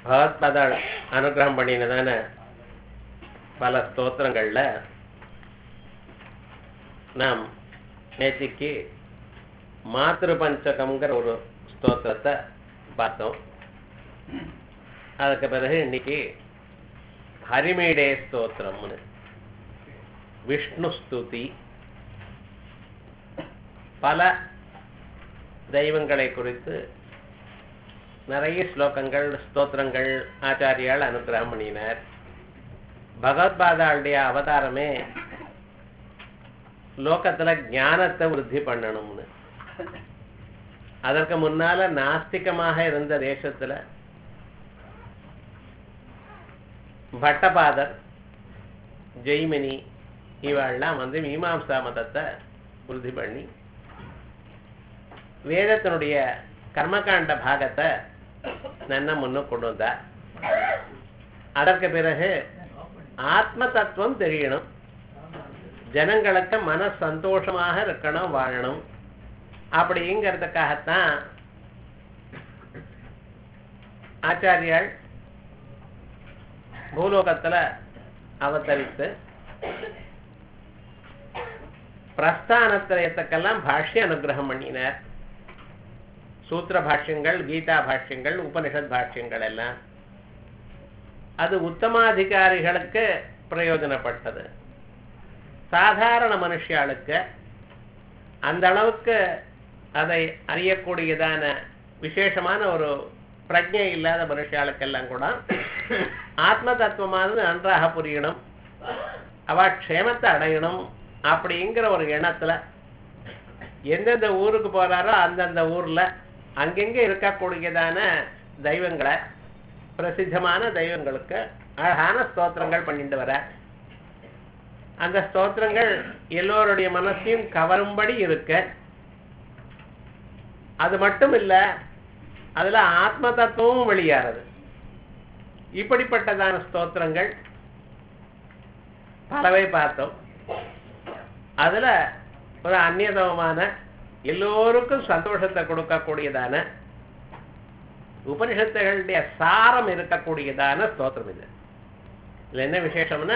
பகவத்பாதாள் அனுகிரகம் பண்ணினதான பல ஸ்தோத்திரங்கள்ல நாம் நேத்திக்கு மாத்திரு பஞ்சகம்ங்கிற ஒரு ஸ்தோத்திரத்தை பார்த்தோம் அதுக்கு பிறகு இன்னைக்கு ஹரிமேடே ஸ்தோத்திரம்னு விஷ்ணு ஸ்துதி பல தெய்வங்களை குறித்து நிறைய ஸ்லோகங்கள் ஸ்தோத்திரங்கள் ஆச்சாரியால் அனுகிரகம் பண்ணினார் பகவத்பாதாளுடைய அவதாரமே லோகத்துல ஞானத்தை விருத்தி பண்ணணும்னு அதற்கு முன்னால நாஸ்திகமாக இருந்த தேசத்துல பட்டபாதர் ஜெய்மினி இவாள்லாம் வந்து மீமாம்சா மதத்தை உறுதி பண்ணி வேதத்தினுடைய கர்மகாண்ட பாகத்தை நன்ன முன்னுக்கு கொண்டு வந்தார் அதற்கு பிறகு ஆத்ம தத்துவம் தெரியணும் ஜனங்களுக்கு மன சந்தோஷமாக இருக்கணும் வாழணும் அப்படிங்கிறதுக்காகத்தான் ஆச்சாரியால் பூலோகத்துல அவதரித்து பிரஸ்தானத்திரயத்துக்கெல்லாம் பாஷ்ய அனுகிரகம் பண்ணினார் சூத்திர பாஷ்யங்கள் கீதா பாஷ்யங்கள் உபனிஷத் பாஷ்யங்கள் எல்லாம் அது உத்தமாதிகாரிகளுக்கு பிரயோஜனப்பட்டது சாதாரண மனுஷியாளுக்கு அந்த அளவுக்கு அதை அறியக்கூடியதான விசேஷமான ஒரு பிரஜை இல்லாத மனுஷியாளுக்கெல்லாம் கூட ஆத்ம தத்துவமானது நன்றாக புரியணும் அவ க்ஷேமத்தை அடையணும் அப்படிங்கிற ஒரு எண்ணத்துல எந்தெந்த ஊருக்கு போறாரோ அந்தந்த ஊர்ல அங்கெங்க இருக்கக்கூடியதான தெய்வங்களை பிரசித்தமான தெய்வங்களுக்கு அழகான ஸ்தோத்திரங்கள் பண்ணிட்டு வர அந்த ஸ்தோத்திரங்கள் எல்லோருடைய மனசையும் கவரும்படி இருக்க அது மட்டும் இல்ல அதுல ஆத்ம தத்துவமும் வெளியாறது இப்படிப்பட்டதான ஸ்தோத்திரங்கள் பலவை பார்த்தோம் அதுல ஒரு அந்நியதமான எல்லோருக்கும் சந்தோஷத்தை கொடுக்கக்கூடியதான உபனிஷத்துகளுடைய சாரம் இருக்கக்கூடியதான ஸ்தோத்திரம் இது இதுல என்ன விசேஷம்னா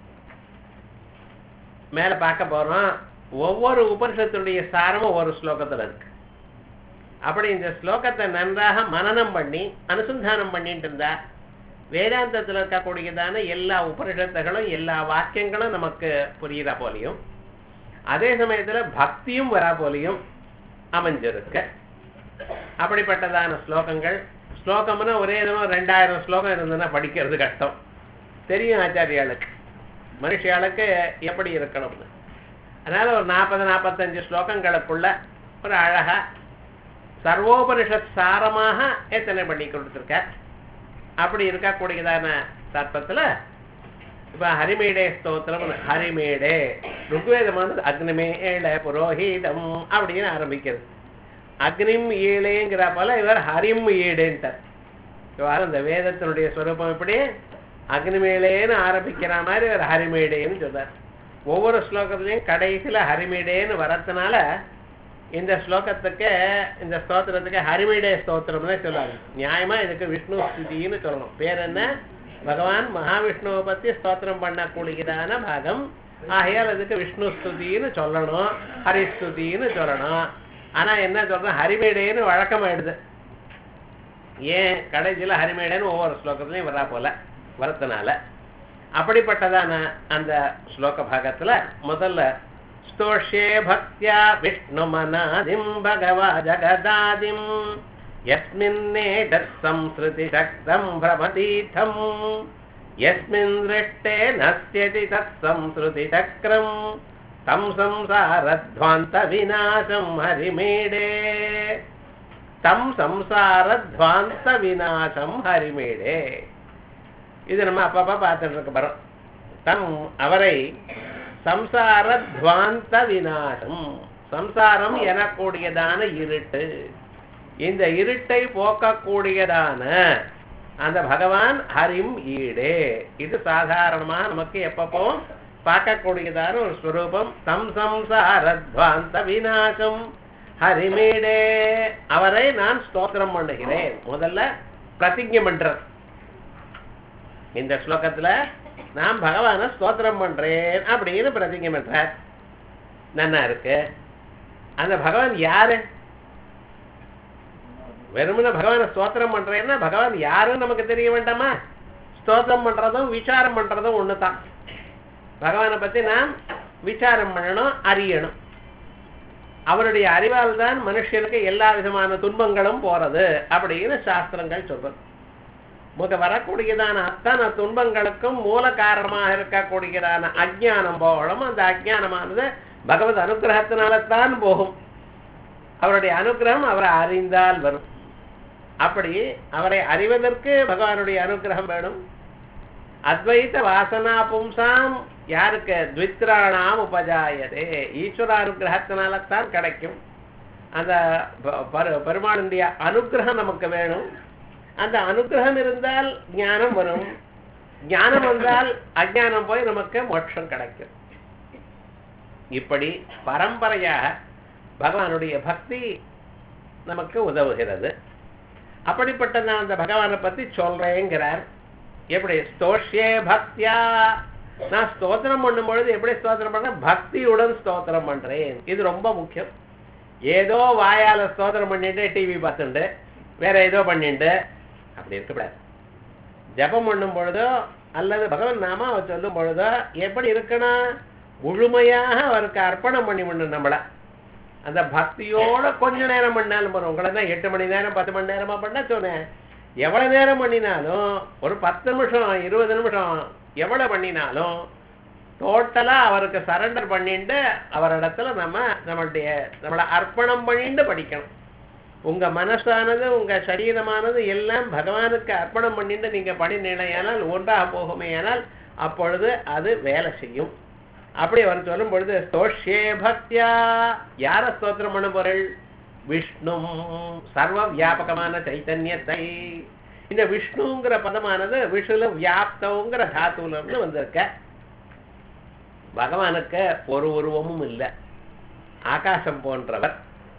மேல பார்க்க போறோம் ஒவ்வொரு உபனிஷத்துடைய சாரமும் ஒவ்வொரு ஸ்லோகத்துல இருக்கு அப்படி இந்த ஸ்லோகத்தை நன்றாக மனனம் பண்ணி அனுசந்தானம் பண்ணிட்டு இருந்தா வேதாந்தத்தில் இருக்கக்கூடியதான எல்லா உபனிஷத்துகளும் எல்லா வாக்கியங்களும் நமக்கு புரியுற போலையும் அதே சமயத்துல பக்தியும் வரா போலையும் அமைஞ்சிருக்க அப்படிப்பட்டதான ஸ்லோகங்கள் ஸ்லோகம்னா ஒரே தினம் ரெண்டாயிரம் ஸ்லோகம் இருந்ததுன்னா படிக்கிறது கஷ்டம் தெரியும் ஆச்சாரியாளுக்கு மனுஷியாளுக்கு எப்படி இருக்கணும்னு அதனால ஒரு நாற்பது நாற்பத்தஞ்சு ஸ்லோகங்களுக்குள்ள ஒரு அழகா சர்வோபனிஷத் சாரமாக எத்தனை பண்ணி கொடுத்துருக்கார் அப்படி இருக்கக்கூடியதான தர்ப்பத்துல இப்ப ஹரிமேடே ஸ்தோத்திரம் ஹரிமேடே ருக்வேதம் வந்து அக்னிமேட புரோஹிதம் அப்படின்னு ஆரம்பிக்கிறது அக்னிம் ஈழேங்கிற போல இவர் ஹரிம் ஈடேன்ட்டார் இவ்வாறு இந்த வேதத்தினுடைய ஸ்வரூபம் எப்படி அக்னிமேலேன்னு ஆரம்பிக்கிற மாதிரி ஒரு ஹரிமேடேன்னு சொல்றார் ஒவ்வொரு ஸ்லோகத்திலையும் கடைசியில ஹரிமேடேன்னு வரதுனால இந்த ஸ்லோகத்துக்கு இந்த ஸ்தோத்திரத்துக்கு ஹரிமேடே ஸ்தோத்திரம்னே சொல்லுவாங்க நியாயமா இதுக்கு விஷ்ணு ஸ்துதின்னு சொல்லணும் பேர் என்ன பகவான் மகாவிஷ்ணுவை பத்தி ஸ்தோத்திரம் பண்ணக்கூடியதான பாகம் ஆகையால் அதுக்கு விஷ்ணு ஸ்துதின்னு சொல்லணும் ஹரிஸ்துதின்னு சொல்லணும் ஆனா என்ன சொல்றோம் ஹரிமேடேன்னு வழக்கமாயிடுது ஏன் கடைசியில ஹரிமேடேன்னு ஒவ்வொரு ஸ்லோகத்திலையும் வரா போல வரதுனால அப்படிப்பட்டதான அந்த ஸ்லோக பாகத்துல முதல்ல स्तोष्ये भक्त्या विष्णुमनादिम् भगवा जगदादिम् यस्मिन्नेतत् संसृतिशक्तम् भ्रमतीर्थम् यस्मिन् दृष्टे नश्यति तत् संसृतिचक्रम् तम् संसारध्वान्तविनाशम् हरिमेडे தம் சம்சாரத்வாந்த விநாசம் ஹரிமேடே இது நம்ம அப்பப்ப பார்த்துட்டு இருக்க போறோம் தம் அவரை சம்சாரத்வாந்த விநாசம் சம்சாரம் எனக்கூடியதான இருட்டு இந்த இருட்டை போக்கக்கூடியதான அந்த பகவான் ஹரிம் ஈடே இது சாதாரணமா நமக்கு எப்பப்போ பார்க்கக்கூடியதான ஒரு ஸ்வரூபம் தம் சம்சாரத்வாந்த விநாசம் ஹரிமீடே அவரை நான் ஸ்தோத்திரம் பண்ணுகிறேன் முதல்ல பிரதிஜை பண்றது இந்த ஸ்லோகத்துல நான் பகவானை ஸ்தோத்திரம் பண்றேன் அப்படின்னு பிரதிஜை பண்றார் நன்னா இருக்கு அந்த பகவான் யாரு வெறுமன பகவானை ஸ்தோத்திரம் பண்றேன்னா பகவான் யாருன்னு நமக்கு தெரிய வேண்டாமா ஸ்தோத்திரம் பண்றதும் விசாரம் பண்றதும் ஒண்ணுதான் பகவானை பத்தி நாம் விசாரம் பண்ணணும் அறியணும் அவருடைய அறிவால் தான் மனுஷனுக்கு எல்லா விதமான துன்பங்களும் போறது அப்படின்னு சாஸ்திரங்கள் சொல்றது முக வரக்கூடியதான அத்தனை துன்பங்களுக்கும் மூல காரணமாக இருக்கக்கூடியதான அஜ்ஞானம் போகணும் அந்த அஜ்ஞானமானது பகவத் அனுகிரகத்தினால தான் போகும் அவருடைய அனுகிரகம் அவரை அறிந்தால் வரும் அப்படி அவரை அறிவதற்கு பகவானுடைய அனுகிரகம் வேணும் அத்வைத வாசனா பும்சாம் யாருக்கு த்வித்ராணாம் உபஜாயதே ஈஸ்வர அனுகிரகத்தினால தான் கிடைக்கும் அந்த ப- பரு- பெருமாளுடைய அனுகிரகம் நமக்கு வேணும் அந்த அனுகிரகம் இருந்தால் ஞானம் வரும் ஞானம் வந்தால் அஜ்ஞானம் போய் நமக்கு மோட்சம் கிடைக்கும் இப்படி பரம்பரையாக பகவானுடைய பக்தி நமக்கு உதவுகிறது அப்படிப்பட்ட நான் அந்த பகவானை பத்தி சொல்றேங்கிறார் எப்படி ஸ்தோஷ்யே பக்தியா நான் ஸ்தோத்திரம் பண்ணும் பொழுது எப்படி ஸ்தோத்திரம் பண்றேன் பக்தியுடன் ஸ்தோத்திரம் பண்றேன் இது ரொம்ப முக்கியம் ஏதோ வாயால ஸ்தோத்திரம் பண்ணிட்டு டிவி பார்த்துட்டு வேற ஏதோ பண்ணிட்டு அப்படி இருக்கக்கூடாது ஜபம் பண்ணும் பொழுதோ அல்லது பகவான் நாம அவர் சொல்லும் பொழுதோ எப்படி இருக்கணும் முழுமையாக அவருக்கு அர்ப்பணம் பண்ணி பண்ணணும் நம்மள அந்த பக்தியோட கொஞ்ச நேரம் பண்ணாலும் போறோம் உங்களை தான் எட்டு மணி நேரம் பத்து மணி நேரமா பண்ண சொன்னேன் எவ்வளவு நேரம் பண்ணினாலும் ஒரு பத்து நிமிஷம் இருபது நிமிஷம் எவ்வளவு பண்ணினாலும் டோட்டலா அவருக்கு சரண்டர் பண்ணிட்டு அவரிடத்துல நம்ம நம்மளுடைய நம்மளை அர்ப்பணம் பண்ணிட்டு படிக்கணும் உங்க மனசானது உங்க சரீரமானது எல்லாம் பகவானுக்கு அர்ப்பணம் பண்ணிட்டு நீங்க பண்ணினீனால் ஒன்றாக போகுமேயானால் அப்பொழுது அது வேலை செய்யும் அப்படி அவர் சொல்லும் பொழுது ஸ்தோஷ்யே பக்தியா யார ஸ்தோத்திரம் பண்ண பொருள் விஷ்ணு சர்வ வியாபகமான சைத்தன்யத்தை இந்த விஷ்ணுங்கிற பதமானது விஷுல வியாப்தங்கிற தாத்துல இருந்து வந்திருக்க பகவானுக்கு ஒரு உருவமும் இல்லை ஆகாசம் போன்றவர்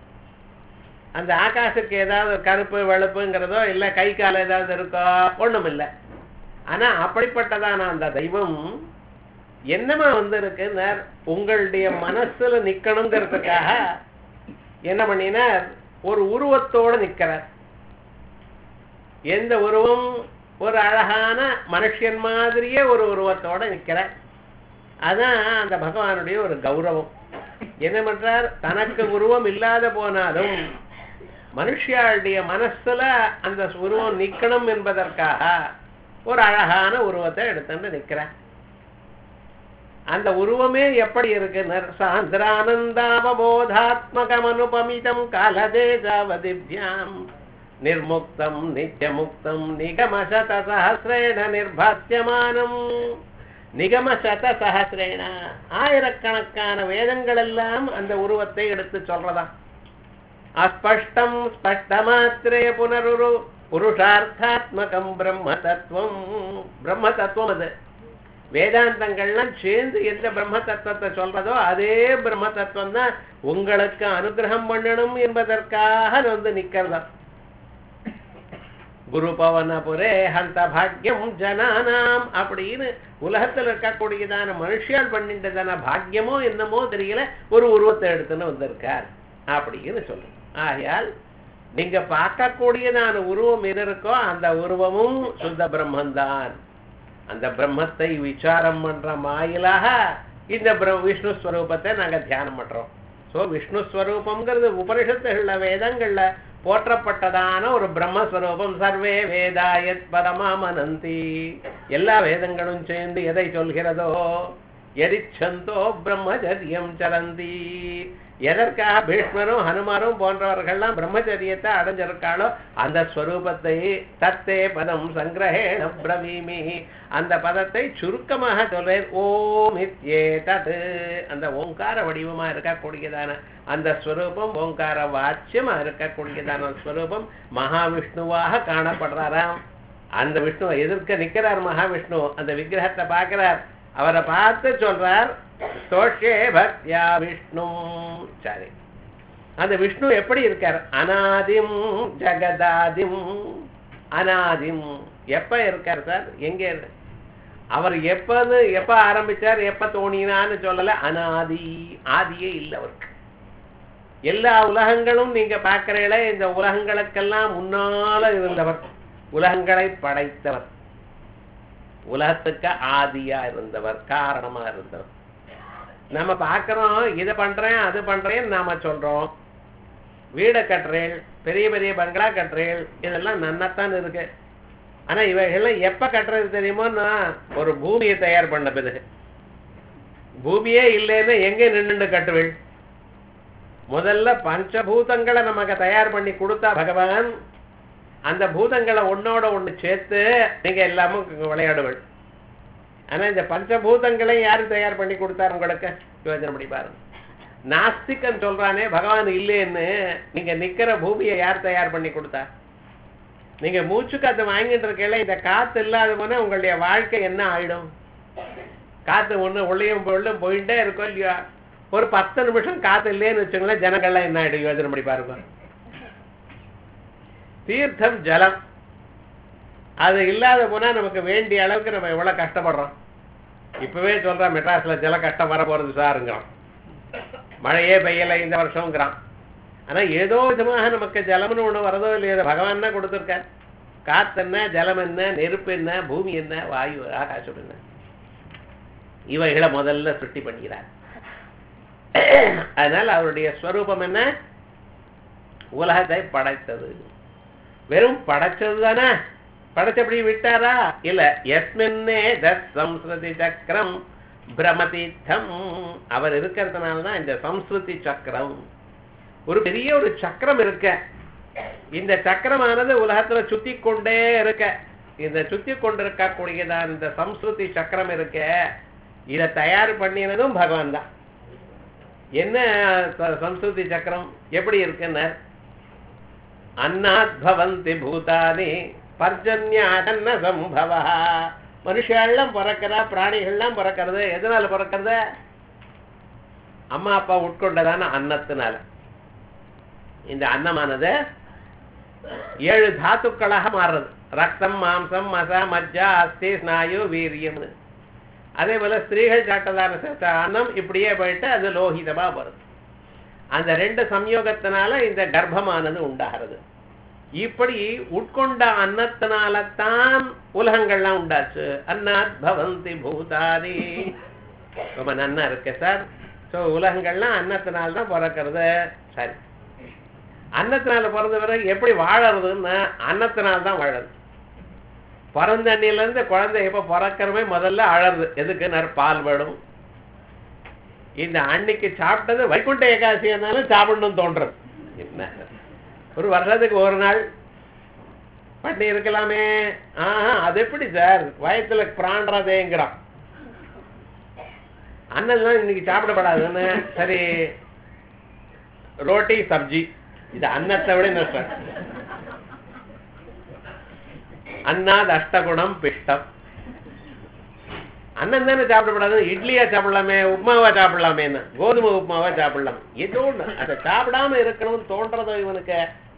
அந்த ஆகாசுக்கு ஏதாவது கருப்பு வெளுப்புங்கிறதோ இல்ல கை கால் ஏதாவது இருக்கோ ஒண்ணும் இல்லை ஆனா அப்படிப்பட்டதான அந்த தெய்வம் என்னமா வந்திருக்குன்னார் உங்களுடைய மனசுல நிக்கணுங்கிறதுக்காக என்ன பண்ணினார் ஒரு உருவத்தோட நிக்கிறார் எந்த உருவம் ஒரு அழகான மனுஷன் மாதிரியே ஒரு உருவத்தோட நிக்கிறார் அதான் அந்த பகவானுடைய ஒரு கௌரவம் என்ன பண்றார் தனக்கு உருவம் இல்லாத போனாலும் மனுஷியாளுடைய மனசுல அந்த உருவம் நிக்கணும் என்பதற்காக ஒரு அழகான உருவத்தை எடுத்துட்டு நிக்கிறார் அந்த உருவமே எப்படி இருக்கு சாந்திரானந்தாவபோதாத்மகமனுபமிதம் காலதேஜாவதிபியாம் நிர்முக்தம் நித்தியமுக்தம் நிகமசத சஹசிரேண நிர்பாத்தியமானம் நிகமசத சஹசிரேண ஆயிரக்கணக்கான வேதங்கள் எல்லாம் அந்த உருவத்தை எடுத்து சொல்றதா அஸ்பஷ்டம் ஸ்பஷ்டமாத்திரே புனருரு புருஷார்த்தாத்மகம் பிரம்ம தத்துவம் பிரம்ம தத்துவம் அது வேதாந்தங்கள்லாம் சேர்ந்து எந்த பிரம்ம தத்துவத்தை சொல்றதோ அதே பிரம்ம தத்துவம் தான் உங்களுக்கு அனுகிரகம் பண்ணணும் என்பதற்காக வந்து நிக்கிறதா குரு பவனபுரே ஹந்த பாக்யம் ஜனானாம் அப்படின்னு உலகத்துல இருக்கக்கூடியதான மனுஷியால் பண்ணிட்டதான பாக்கியமோ என்னமோ தெரியல ஒரு உருவத்தை எடுத்துன்னு வந்திருக்கார் அப்படின்னு சொல்றோம் ஆகையால் நீங்க பார்க்கக்கூடியதான உருவம் எது இருக்கோ அந்த உருவமும் சுத்த பிரம்மந்தான் அந்த பிரம்மத்தை விசாரம் பண்ற மாயிலாக இந்த பிர- விஷ்ணு ஸ்வரூபத்தை நாங்க தியானம் பண்றோம் சோ விஷ்ணு ஸ்வரூபம்ங்கிறது உபனிஷத்துகள்ல வேதங்கள்ல போற்றப்பட்டதான ஒரு பிரம்மஸ்வரூபம் சர்வே வேதாயத் பரமாமனந்தி எல்லா வேதங்களும் சேர்ந்து எதை சொல்கிறதோ எரிச்சந்தோ பிரம்மச்சரியம் சரந்தி எதற்காக பீஷ்மரும் ஹனுமாரும் போன்றவர்கள்லாம் பிரம்மச்சரியத்தை அடைஞ்சிருக்காளோ அந்த ஸ்வரூபத்தை தத்தே பதம் சங்கிரகேண பிரவீமி அந்த பதத்தை சுருக்கமாக சொல்றேன் ஓம் இத்யே தத் அந்த ஓங்கார வடிவமா இருக்கக்கூடியதான அந்த ஸ்வரூபம் ஓங்கார வாச்சியமா இருக்கக்கூடியதான ஸ்வரூபம் மகாவிஷ்ணுவாக காணப்படுறாராம் அந்த விஷ்ணுவை எதிர்க்க நிக்கிறார் மகாவிஷ்ணு அந்த விக்கிரகத்தை பார்க்கிறார் அவரை பார்த்து சொல்றார் தோஷே பக்தியா விஷ்ணு சரி அந்த விஷ்ணு எப்படி இருக்கார் அனாதிம் ஜெகதாதிம் அனாதிம் எப்ப இருக்கார் சார் எங்க இரு- அவர் எப்பன்னு எப்ப ஆரம்பிச்சார் எப்ப தோணினான்னு சொல்லல அனாதி ஆதியே இல்லை அவருக்கு எல்லா உலகங்களும் நீங்க பார்க்கறீங்களே இந்த உலகங்களுக்கெல்லாம் முன்னால இருந்தவர் உலகங்களை படைத்தவர் உலகத்துக்கு ஆதியா இருந்தவர் காரணமா இருந்தவர் நம்ம பார்க்கறோம் இதை பண்றேன் அது பண்றேன்னு நாம சொல்றோம் வீடை கட்டுறேன் பெரிய பெரிய பங்களா கட்டுறேன் இதெல்லாம் நன்னாத்தான் இருக்கு ஆனா இவைகள்லாம் எப்ப கட்டுறது தெரியுமோன்னா ஒரு பூமியை தயார் பண்ண பிறகு பூமியே இல்லைன்னு எங்க நின்னுண்டு கட்டுவேள் முதல்ல பஞ்சபூதங்களை நமக்கு தயார் பண்ணி கொடுத்தா பகவான் அந்த பூதங்களை ஒன்னோட ஒண்ணு சேர்த்து நீங்க எல்லாமும் விளையாடுவள் ஆனா இந்த பஞ்சபூதங்களை யாரு தயார் பண்ணி கொடுத்தாரு உங்களுக்கு யோஜனை பண்ணி பாருங்க நாஸ்திகன் சொல்றானே பகவான் இல்லைன்னு நீங்க நிக்கிற பூமியை யார் தயார் பண்ணி கொடுத்தா நீங்க மூச்சு காத்து வாங்கிட்டு இருக்கல இந்த காத்து இல்லாத போனா உங்களுடைய வாழ்க்கை என்ன ஆயிடும் காத்து ஒண்ணு உள்ளேயும் உள்ளும் போயிட்டே இருக்கும் இல்லையா ஒரு பத்து நிமிஷம் காத்து இல்லைன்னு வச்சுங்களேன் ஜனங்கள்லாம் என்ன ஆயிடும் யோஜனை பண்ணி பாருங்க தீர்த்தம் ஜலம் அது இல்லாத போனா நமக்கு வேண்டிய அளவுக்கு நம்ம எவ்வளவு கஷ்டப்படுறோம் இப்பவே சொல்றான் மெட்ராஸ்ல ஜல கஷ்டம் வர போறது சாருங்கிறான் மழையே பெய்யலை இந்த வருஷம்ங்கிறான் ஆனா ஏதோ விதமாக நமக்கு ஜலம்னு ஒண்ணு வரதோ இல்லையோ பகவான் தான் கொடுத்துருக்கார் காத்து என்ன ஜலம் என்ன நெருப்பு என்ன பூமி என்ன வாயு ஆகாசம் என்ன இவைகளை முதல்ல சுட்டி பண்ணுகிறார் அதனால அவருடைய ஸ்வரூபம் என்ன உலகத்தை படைத்தது வெறும் படைச்சது தானே படைச்சபடி விட்டாரா இல்ல எஸ்மின்னே தத் சம்ஸ்கிருதி சக்கரம் பிரமதீர்த்தம் அவர் இருக்கிறதுனால தான் இந்த சம்ஸ்கிருதி சக்கரம் ஒரு பெரிய ஒரு சக்கரம் இருக்க இந்த சக்கரமானது உலகத்துல சுத்தி கொண்டே இருக்க இந்த சுத்தி கொண்டிருக்கக்கூடியதான் இந்த சம்ஸ்கிருதி சக்கரம் இருக்க இதை தயார் பண்ணினதும் பகவான் தான் என்ன ச- சம்ஸ்கிருதி சக்கரம் எப்படி இருக்குன்னு அன்னாத் பவந்தி பூதானி பர்ஜன்யாதன்ன சம்பவ மனுஷெல்லாம் பிறக்கிறா பிராணிகள்லாம் பிறக்கிறது எதனால பிறக்கிறது அம்மா அப்பா உட்கொண்டதான அன்னத்தினால இந்த அன்னமானது ஏழு தாத்துக்களாக மாறுறது ரத்தம் மாம்சம் மச மஜ்ஜா அஸ்தி ஸ்நாயு வீரியம்னு அதே போல ஸ்திரீகள் சாட்டதான சேர்த்த அன்னம் இப்படியே போயிட்டு அது லோகிதமா வருது அந்த ரெண்டு சம்யோகத்தினால இந்த கர்ப்பமானது உண்டாகிறது இப்படி உட்கொண்ட அன்னத்தினால தான் உலகங்கள்லாம் உண்டாச்சு அன்னாத் பவந்தி பூதாரி ரொம்ப நன்னா இருக்கு சார் ஸோ உலகங்கள்லாம் அன்னத்தினால தான் பிறக்கிறது சரி அன்னத்தினால பிறந்த பிறகு எப்படி வாழறதுன்னா அன்னத்தினால தான் வாழறது பிறந்த அண்ணிலேருந்து குழந்தை எப்போ பிறக்கிறமே முதல்ல அழறது எதுக்கு நர் பால் வேணும் இந்த அன்னைக்கு சாப்பிட்டது வைகுண்ட ஏகாதசினாலும் சாப்பிடணும்னு தோன்றது என்ன ஒரு வருஷத்துக்கு ஒரு நாள் பண்ணி இருக்கலாமே ஆஹா அது எப்படி சார் வயத்துல பிராண்டதேங்கிறான் அண்ணன்லாம் இன்னைக்கு சாப்பிடப்படாதுன்னு சரி ரோட்டி சப்ஜி இது அன்னத்தை விட என்ன சார் அன்னாத் அஷ்டகுணம் பிஷ்டம் அண்ணன் தானே சாப்பிடப்படாது இட்லியா சாப்பிடலாமே உப்மாவா சாப்பிடலாமேன்னு கோதுமை உப்மாவா சாப்பிடலாம் ஏதோ ஒண்ணு அதை சாப்பிடாம இருக்கணும்னு தோன்றதோ இவனுக்கு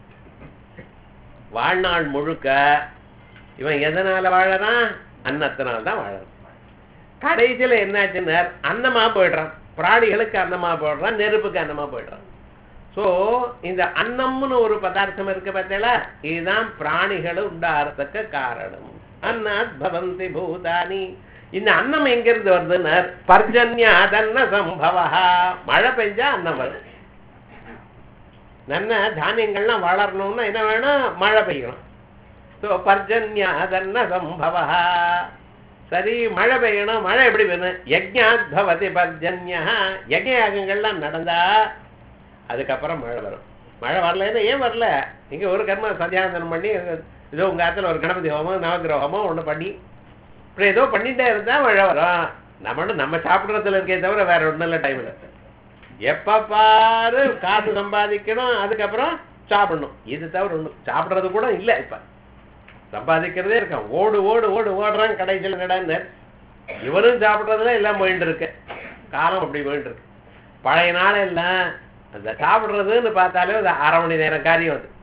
வாழ்நாள் முழுக்க இவன் எதனால வாழறான் அன்னத்தினால தான் வாழறான் கடைசியில என்னாச்சுன்னா அன்னமா போயிடுறான் பிராணிகளுக்கு அன்னமா போயிடுறான் நெருப்புக்கு அன்னமா போயிடுறான் சோ இந்த அன்னம்னு ஒரு பதார்த்தம் இருக்கு பார்த்தீங்களா இதுதான் பிராணிகள் உண்டாகிறதுக்கு காரணம் அன்னாத் பவந்தி பூதானி இந்த அன்னம் எங்கிருந்து வருதுன்னா பர்ஜன்யாதன்ன சம்பவா மழை பெஞ்சா அன்னம் வரும் நல்ல தானியங்கள்லாம் வளரணும்னா என்ன வேணும் மழை பெய்யணும் ஸோ பர்ஜன்யாதன்ன சம்பவா சரி மழை பெய்யணும் மழை எப்படி வேணும் யஜ்ஞாத் பவதி பர்ஜன்யா யஜ்ஞ யாகங்கள்லாம் நடந்தா அதுக்கப்புறம் மழை வரும் மழை வரலைன்னா ஏன் வரல நீங்க ஒரு கர்ம சந்தியாந்தனம் பண்ணி ஏதோ உங்க ஆத்துல ஒரு கணபதி ஹோமம் நவகிரக ஹோமம் ஒண்ணு பண்ணி இப்படி ஏதோ பண்ணிட்டே இருந்தா மழை வரும் நம்ம நம்ம சாப்பிடுறதுல இருக்கே தவிர வேற ஒண்ணும் இல்லை டைம்ல எப்ப பாரு காசு சம்பாதிக்கணும் அதுக்கப்புறம் சாப்பிடணும் இது தவிர ஒண்ணும் சாப்பிடுறது கூட இல்ல இப்ப சம்பாதிக்கிறதே இருக்கான் ஓடு ஓடு ஓடு ஓடுறான் கடைசியில் நடந்து இவனும் சாப்பிடுறதுல எல்லாம் போயிட்டு இருக்கு காலம் அப்படி போயிட்டு இருக்கு பழைய நாள் எல்லாம் அந்த சாப்பிடுறதுன்னு பார்த்தாலே ஒரு அரை மணி நேரம் காரியம் அது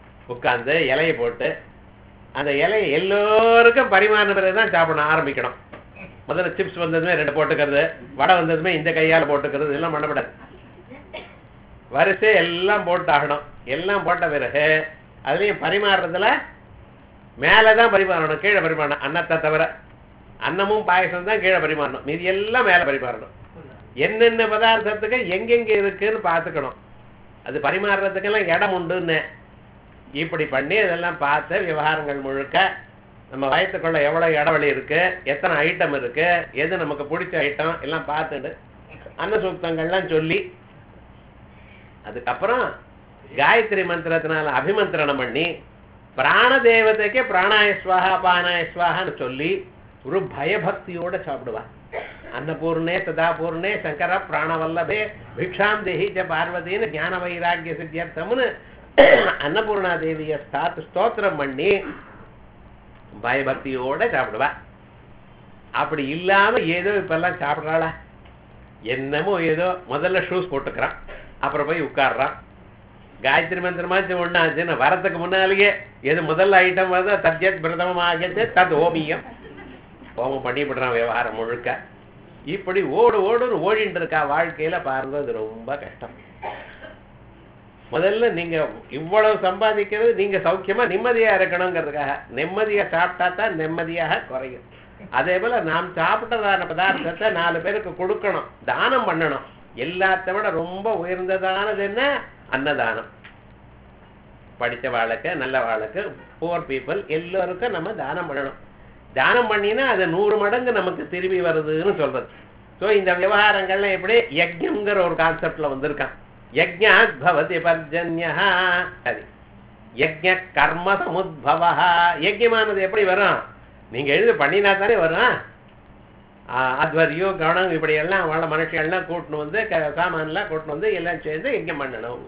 உட்காந்து இலையை போட்டு அந்த இலையை எல்லோருக்கும் பரிமாறின பிறகு தான் சாப்பிட ஆரம்பிக்கணும் முதல்ல சிப்ஸ் வந்ததுமே ரெண்டு போட்டுக்கிறது வடை வந்ததுமே இந்த கையால போட்டுக்கிறது இதெல்லாம் பண்ணக்கூடாது வரிசை எல்லாம் போட்டு ஆகணும் எல்லாம் போட்ட பிறகு அதுலயும் பரிமாறுறதுல மேலதான் பரிமாறணும் கீழே பரிமாறணும் அன்னத்தை தவிர அன்னமும் பாயசம் தான் கீழே பரிமாறணும் மீதி எல்லாம் மேல பரிமாறணும் என்னென்ன பதார்த்தத்துக்கு எங்கெங்க இருக்குன்னு பார்த்துக்கணும் அது பரிமாறுறதுக்கெல்லாம் இடம் உண்டுன்னு இப்படி பண்ணி இதெல்லாம் பார்த்து விவகாரங்கள் முழுக்க நம்ம வயத்துக்குள்ள எவ்வளவு இடைவெளி இருக்கு எத்தனை ஐட்டம் இருக்கு எது நமக்கு பிடிச்ச ஐட்டம் எல்லாம் பார்த்துட்டு அன்ன சூக்தங்கள்லாம் சொல்லி அதுக்கப்புறம் காயத்ரி மந்திரத்தினால அபிமந்திரணம் பண்ணி பிராண தேவதைக்கு பிராணாய ஸ்வாஹா பானாய ஸ்வாஹான்னு சொல்லி ஒரு பயபக்தியோட சாப்பிடுவா அன்னபூர்ணே சதாபூர்ணே சங்கர பிராணவல்லபே பிக்ஷாம் தேஹி ச பார்வதின்னு ஞான வைராக்கிய சித்தியர்த்தம்னு அன்னபூர்ணா தேவிய ஸ்தாத்து ஸ்தோத்திரம் பண்ணி பயபக்தியோட சாப்பிடுவா அப்படி இல்லாம ஏதோ இப்பெல்லாம் சாப்பிடுறாளா என்னமோ ஏதோ முதல்ல ஷூஸ் போட்டுக்கிறான் அப்புறம் போய் உட்கார்றான் காயத்ரி மந்திரமாச்சு ஒண்ணாச்சுன்னு வரத்துக்கு முன்னாலேயே எது முதல்ல ஐட்டம் வருதோ தத்யத் பிரதமம் ஆகியது தத் ஓமியம் ஹோமம் பண்ணிவிடுறான் விவகாரம் முழுக்க இப்படி ஓடு ஓடுன்னு ஓடிட்டு இருக்கா வாழ்க்கையில பாருங்க அது ரொம்ப கஷ்டம் முதல்ல நீங்க இவ்வளவு சம்பாதிக்கிறது நீங்க சௌக்கியமா நிம்மதியா இருக்கணுங்கிறதுக்காக நிம்மதியா சாப்பிட்டா தான் நிம்மதியாக குறையும் அதே போல நாம் சாப்பிட்டதான பதார்த்தத்தை நாலு பேருக்கு கொடுக்கணும் தானம் பண்ணணும் எல்லாத்த விட ரொம்ப உயர்ந்ததானது என்ன அன்னதானம் படித்த வாளுக்கு நல்ல வாளுக்கு புவர் பீப்புள் எல்லோருக்கும் நம்ம தானம் பண்ணணும் தானம் பண்ணினா அது நூறு மடங்கு நமக்கு திரும்பி வருதுன்னு சொல்றது ஸோ இந்த விவகாரங்கள்லாம் எப்படி யஜ்யம்ங்கிற ஒரு கான்செப்ட்ல வந்திருக்கான் யஜ்ஞாத் பவதி பர்ஜன்யா சரி யஜ்ஞ கர்ம சமுத்பவா யஜ்யமானது எப்படி வரும் நீங்க எழுதி பண்ணினா தானே வரும் ஆஹ் அத்வரியோ கவனம் இப்படி எல்லாம் அவள மனுஷியெல்லாம் கூட்டின்னு வந்து க- சாமான்லாம் கூட்டின்னு வந்து எல்லாம் சேர்ந்து யஜ்ஞம் பண்ணணும்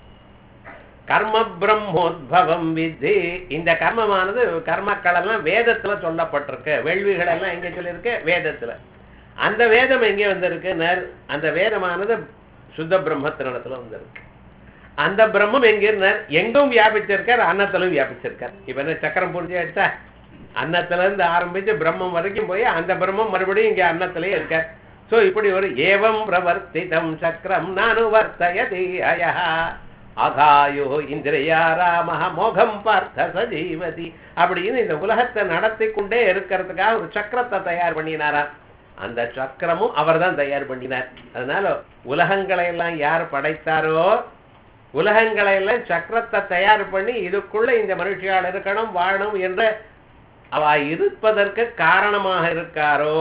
கர்ம பிரம்மோத்பவம் வித்தி இந்த கர்மமானது கர்மக்கள் எல்லாம் வேதத்துல சொல்லப்பட்டிருக்கு வேள்விகள் எல்லாம் எங்க சொல்லியிருக்கு வேதத்துல அந்த வேதம் எங்கே வந்திருக்கு நர்- அந்த வேதமானது சுத்த பிரம்மத்தினிடத்துல வந்திருக்கு அந்த பிரம்மம் எங்க இருந்தார் எங்கும் வியாபிச்சிருக்கார் அன்னத்திலும் வியாபிச்சிருக்கார் இப்ப என்ன சக்கரம் பூர்த்தி ஆயிடுச்சா அன்னத்துல இருந்து ஆரம்பிச்சு பிரம்மம் வரைக்கும் போய் அந்த பிரம்மம் மறுபடியும் இங்க அன்னத்திலேயே இருக்கார் சோ இப்படி ஒரு ஏவம் பிரவர்த்திதம் சக்கரம் நானு வர்த்தயதி அயா அகாயோ இந்திரியா ராம மோகம் பார்த்த சஜீவதி அப்படின்னு இந்த உலகத்தை நடத்தி கொண்டே இருக்கிறதுக்காக ஒரு சக்கரத்தை தயார் பண்ணினாராம் அந்த சக்கரமும் அவர்தான் தயார் பண்ணினார் அதனால உலகங்களை எல்லாம் யார் படைத்தாரோ உலகங்களை எல்லாம் சக்கரத்தை தயார் பண்ணி இதுக்குள்ள இந்த மனுஷியால் இருக்கணும் வாழணும் என்று அவ இருப்பதற்கு காரணமாக இருக்காரோ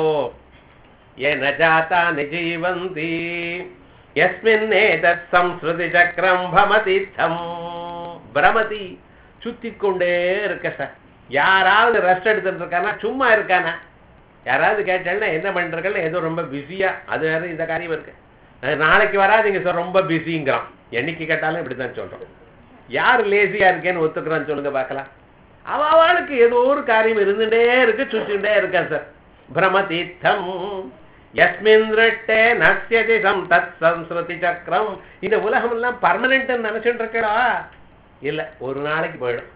ஏன ஜாதா நிஜீவந்தி எஸ்மின்னேதத் சம்ஸ்ருதி சக்கரம் பமதித்தம் பிரமதி சுத்தி கொண்டே இருக்க சார் யாராவது ரெஸ்ட் எடுத்துட்டு இருக்கானா சும்மா இருக்கானா யாராவது கேட்டாங்கன்னா என்ன பண்றீங்கன்னு ஏதோ ரொம்ப பிஸியா அது வேற இந்த காரியம் இருக்கு அஹ் நாளைக்கு வராதீங்க சார் ரொம்ப பிஸிங்கிறான் என்னைக்கு கேட்டாலும் இப்படித்தான் சொல்றோம் யார் லேசியா இருக்கேன்னு ஒத்துக்கிறான்னு சொல்லுங்க பார்க்கலாம் அவ அவளுக்கு ஏதோ ஒரு காரியம் இருந்துட்டே இருக்கு சுத்திட்டே இருக்கா சார் பிரமதீர்த்தம் யஸ்மின் திருஷ்டே நசியதி சம் தத் சம்ஸ்ருதி சக்கரம் இந்த உலகம் எல்லாம் பர்மனன்ட் நினைச்சுட்டு இருக்கா இல்ல ஒரு நாளைக்கு போயிடும்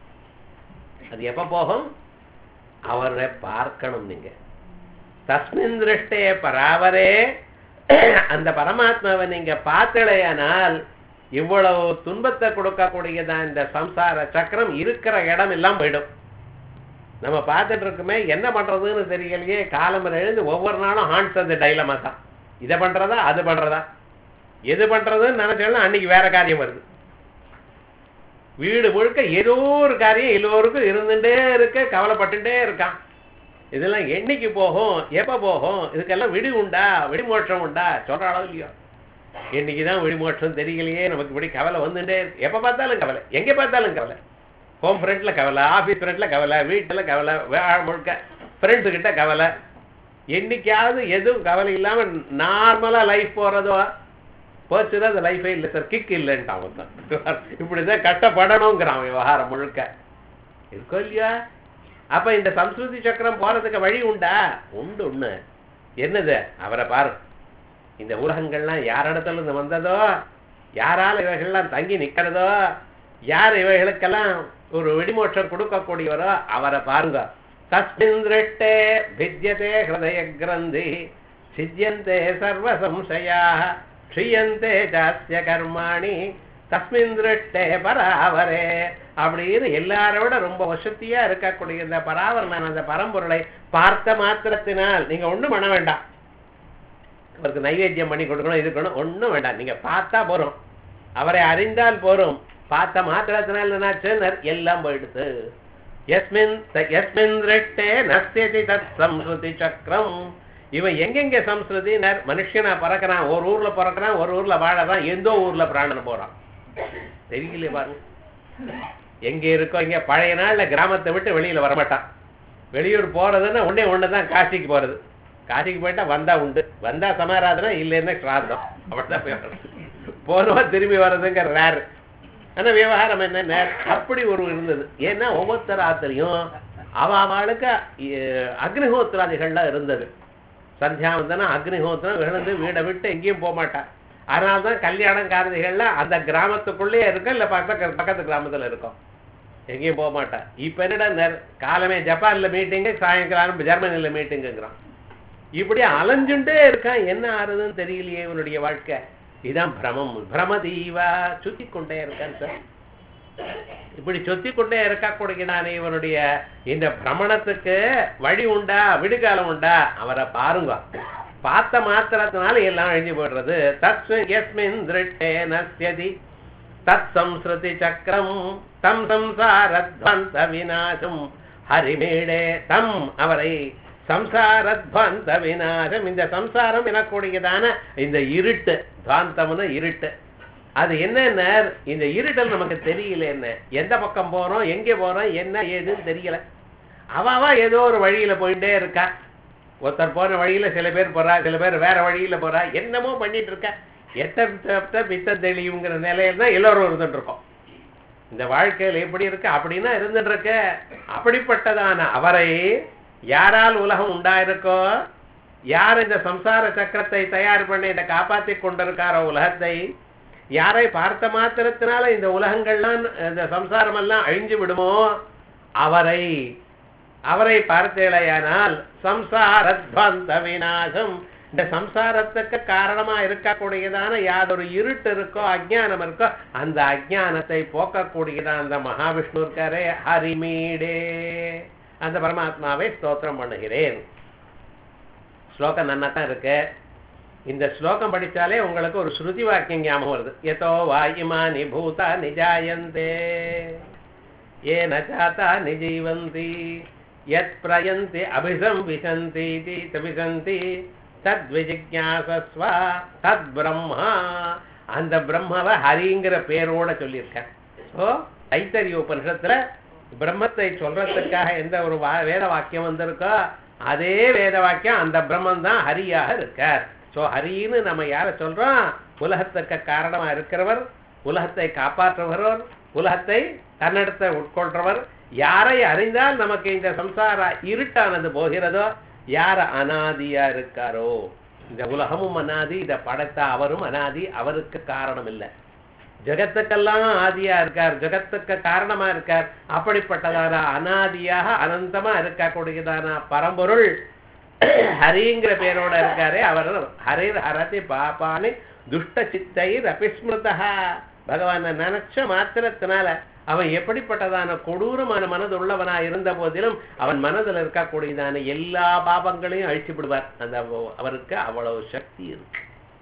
அது எப்ப போகும் அவரை பார்க்கணும் நீங்க தஸ்மின் திருஷ்டே பராவரே அந்த பரமாத்மாவை நீங்க பார்த்தலையானால் இவ்வளவு துன்பத்தை கொடுக்கக்கூடியதான் இந்த சம்சார சக்கரம் இருக்கிற இடம் எல்லாம் போயிடும் நம்ம பார்த்துட்டு இருக்கோமே என்ன பண்றதுன்னு தெரியலையே காலம்பரை எழுந்து ஒவ்வொரு நாளும் ஹான்ஸ் அந்த டைலமா தான் இதை பண்றதா அது பண்றதா எது பண்றதுன்னு நினைச்சாலும் அன்னைக்கு வேற காரியம் வருது வீடு முழுக்க ஏதோ ஒரு காரியம் எல்லோருக்கும் இருந்துட்டே இருக்க கவலைப்பட்டுட்டே இருக்கான் இதெல்லாம் என்னைக்கு போகும் எப்ப போகும் இதுக்கெல்லாம் விடி உண்டா விடிமோட்சம் உண்டா சொல்றாளோ இல்லையோ என்னைக்குதான் விடிமோட்சம் தெரியலையே நமக்கு இப்படி கவலை வந்துட்டே இருக்கு எப்ப பார்த்தாலும் கவலை எங்க பார்த்தாலும் கவலை ஹோம் ஃப்ரண்ட்ல கவலை ஆபீஸ் ஃப்ரண்ட்ல கவலை வீட்டுல கவலை வே- முழுக்க ஃப்ரெண்ட்ஸு கிட்ட கவலை என்னைக்காவது எதுவும் கவலை இல்லாம நார்மலா லைஃப் போறதோ போச்சுன்னா அந்த லைஃபே இல்லை சார் கிக் இல்லைன்ட்டான் ஒருத்தன் இப்படிதான் கஷ்டப்படணுங்கிறான் விவகாரம் முழுக்க இருக்கோ இல்லையா அப்ப இந்த சம்ஸ்கிருதி சக்கரம் போறதுக்கு வழி உண்டா உண்டு ஒண்ணு என்னது அவரை பாரு இந்த உலகங்கள்லாம் யாரிடத்துல இருந்து வந்ததோ யாரால இவைகள்லாம் தங்கி நிக்கிறதோ யார் இவைகளுக்கெல்லாம் ஒரு வெடிமோட்சம் கொடுக்கக்கூடியவரோ அவரை பாருங்க தஸ்மின் திருஷ்டே भिद्यते ஹிருதய கிரந்தி சித்தியந்தே சர்வ சம்சயாக க்ஷியந்தே ஜாஸ்ய கர்மாணி தஸ்மின் திருஷ்டே பராவரே அப்படின்னு எல்லாரோட ரொம்ப வசதியா இருக்கக்கூடிய இந்த பராவரனான அந்த பரம்பொருளை பார்த்த மாத்திரத்தினால் நீங்க ஒண்ணும் பண்ண வேண்டாம் அவருக்கு நைவேத்தியம் பண்ணி கொடுக்கணும் இருக்கணும் ஒண்ணும் வேண்டாம் நீங்க பார்த்தா போறோம் அவரை அறிந்தால் போறோம் பார்த்த மாத்திரத்தினால் என்னாச்சு எல்லாம் போயிடுது எஸ்மின் த- எஸ்மின் திருஷ்டே நஸ்யதி தத் சம்ஸ்ருதி சக்கரம் இவன் எங்கெங்க சம்ஸ்ருதி மனுஷனா பறக்கிறான் ஒரு ஊர்ல பிறக்கிறான் ஒரு ஊர்ல வாழறான் எந்தோ ஊர்ல பிராணன் போறான் தெரியலையே பாருங்க எங்க இருக்கோ இங்க பழைய நாள்ல கிராமத்தை விட்டு வெளியில வரமாட்டான் வெளியூர் போறதுன்னா ஒண்ணே ஒண்ணுதான் காசிக்கு போறது காசிக்கு போயிட்டா வந்தா உண்டு வந்தா சமாராதனா இல்லைன்னா சிராதம் அப்படிதான் போய் வர்றது. போனவா திரும்பி வர்றதுங்கிற ரேர் ஆனா விவகாரம் என்ன அப்படி ஒரு இருந்தது ஏன்னா ஒவ்வொருத்தர் ஆத்திரையும் அவ அவளுக்கு அஹ், அக்னிஹோத்திராதிகள்லாம் இருந்தது சந்தியாவந்தனம் அக்னிஹோத்திரம் விழுந்து வீடை விட்டு எங்கேயும் போக மாட்டா அதனால தான் கல்யாணம் காரதிகள்லாம் அந்த கிராமத்துக்குள்ளேயே இருக்கும் இல்ல பக்கத்து பக்கத்து கிராமத்துல இருக்கும் எங்கேயும் போக மாட்டா இப்ப என்னடா நெ- காலமே ஜப்பான்ல மீட்டிங்கு சாயங்காலம் ஜெர்மனில மீட்டிங்குங்கிறான் இப்படி அலைஞ்சுட்டே இருக்கான் என்ன ஆறுதுன்னு தெரியலையே இவனுடைய வாழ்க்கை இதான் பிரமம் பிரமதீவா சுத்தி கொண்டே இருக்கான் சார் இப்படி சொத்தி கொண்டே இருக்கக்கூடியதானே இவனுடைய இந்த பிரமணத்துக்கு வழி உண்டா விடுகாலம் உண்டா அவரை பாருங்க பார்த்த மாத்திரத்தினால எல்லாம் அழிஞ்சு போடுறது தத் எஸ்மின் திருஷ்டே நஸ்யதி தத் சம்ஸ்ருதி சக்கரம் தம் சம்சாரத்வந்த விநாசம் ஹரிமேடே தம் அவரை சம்சாரத்வந்த விநாசம் இந்த சம்சாரம் எனக்கூடியதான இந்த இருட்டு துவாந்தம்னு இருட்டு அது என்னென்ன இந்த இருட்டல் நமக்கு தெரியல என்ன எந்த பக்கம் போறோம் எங்கே போறோம் என்ன ஏதுன்னு தெரியல அவ அவ ஏதோ ஒரு வழியில போயிட்டே இருக்கா ஒருத்தர் போன வழியில சில பேர் போறா சில பேர் வேற வழியில போறா என்னமோ பண்ணிட்டு இருக்கா எத்த பித்த தெளிவுங்கிற நிலையில தான் எல்லோரும் இருந்துட்டு இருக்கோம் இந்த வாழ்க்கையில எப்படி இருக்கு அப்படின்னா இருந்துட்டு இருக்க அப்படிப்பட்டதான அவரை யாரால் உலகம் உண்டாயிருக்கோ யார் இந்த சம்சார சக்கரத்தை தயார் பண்ணி இதை காப்பாத்தி கொண்டிருக்காரோ உலகத்தை யாரை பார்த்த மாத்திரத்தினால இந்த உலகங்கள்லாம் இந்த சம்சாரம் எல்லாம் அழிஞ்சு விடுமோ அவரை அவரை பார்த்தேளையானால் சம்சாரத்வந்த விநாசம் இந்த சம்சாரத்துக்கு காரணமா இருக்கக்கூடியதான யாதொரு இருட்டு இருக்கோ அஜ்ஞானம் இருக்கோ அந்த அஜ்ஞானத்தை போக்கக்கூடியதான் அந்த மகாவிஷ்ணு இருக்காரே ஹரிமீடே அந்த பரமாத்மாவை ஸ்தோத்திரம் பண்ணுகிறேன் ஸ்லோகம் நன்னா தான் இருக்கு இந்த ஸ்லோகம் படிச்சாலே உங்களுக்கு ஒரு ஸ்ருதி வாக்கியம் ஞாபகம் வருது எதோ வாயுமானி பூதா நிஜாயந்தே ஏன சாத்தா நிஜீவந்தி யத் பிரயந்தி அபிசம் விசந்தி விசந்தி தத் விஜிஜாசஸ்வ தத் பிரம்மா அந்த பிரம்மவை ஹரிங்கிற பேரோட சொல்லியிருக்கேன் ஸோ தைத்தரிய உபனிஷத்துல பிரம்மத்தை சொல்றதுக்காக எந்த ஒரு வா- வேத வாக்கியம் வந்திருக்கோ அதே வேத வாக்கியம் அந்த பிரம்மன் தான் ஹரியாக இருக்கார் ஸோ ஹரின்னு நம்ம யாரை சொல்றோம் உலகத்துக்கு காரணமா இருக்கிறவர் உலகத்தை காப்பாற்றுபவர் உலகத்தை தன்னிடத்தை உட்கொள்றவர் யாரை அறிந்தால் நமக்கு இந்த சம்சார இருட்டானது போகிறதோ யார் அனாதியா இருக்காரோ இந்த உலகமும் அனாதி இதை படைத்த அவரும் அனாதி அவருக்கு காரணம் இல்லை ஜெகத்துக்கெல்லாம் ஆதியா இருக்கார் ஜெகத்துக்கு காரணமா இருக்கார் அப்படிப்பட்டதான அனாதியாக அனந்தமா இருக்கக்கூடியதான பரம்பொருள் ஹரிங்கிற பேரோட இருக்காரே அவர் ஹரிர் ஹரதி பாபானி துஷ்ட சித்தைர் அபிஸ்மிருதா பகவானை நினைச்ச மாத்திரத்தினால அவன் எப்படிப்பட்டதான கொடூரமான மனது உள்ளவனா இருந்த போதிலும் அவன் மனதில் இருக்கக்கூடியதான எல்லா பாபங்களையும் அழிச்சு விடுவார் அந்த அவ- அவருக்கு அவ்வளவு சக்தி இருக்கு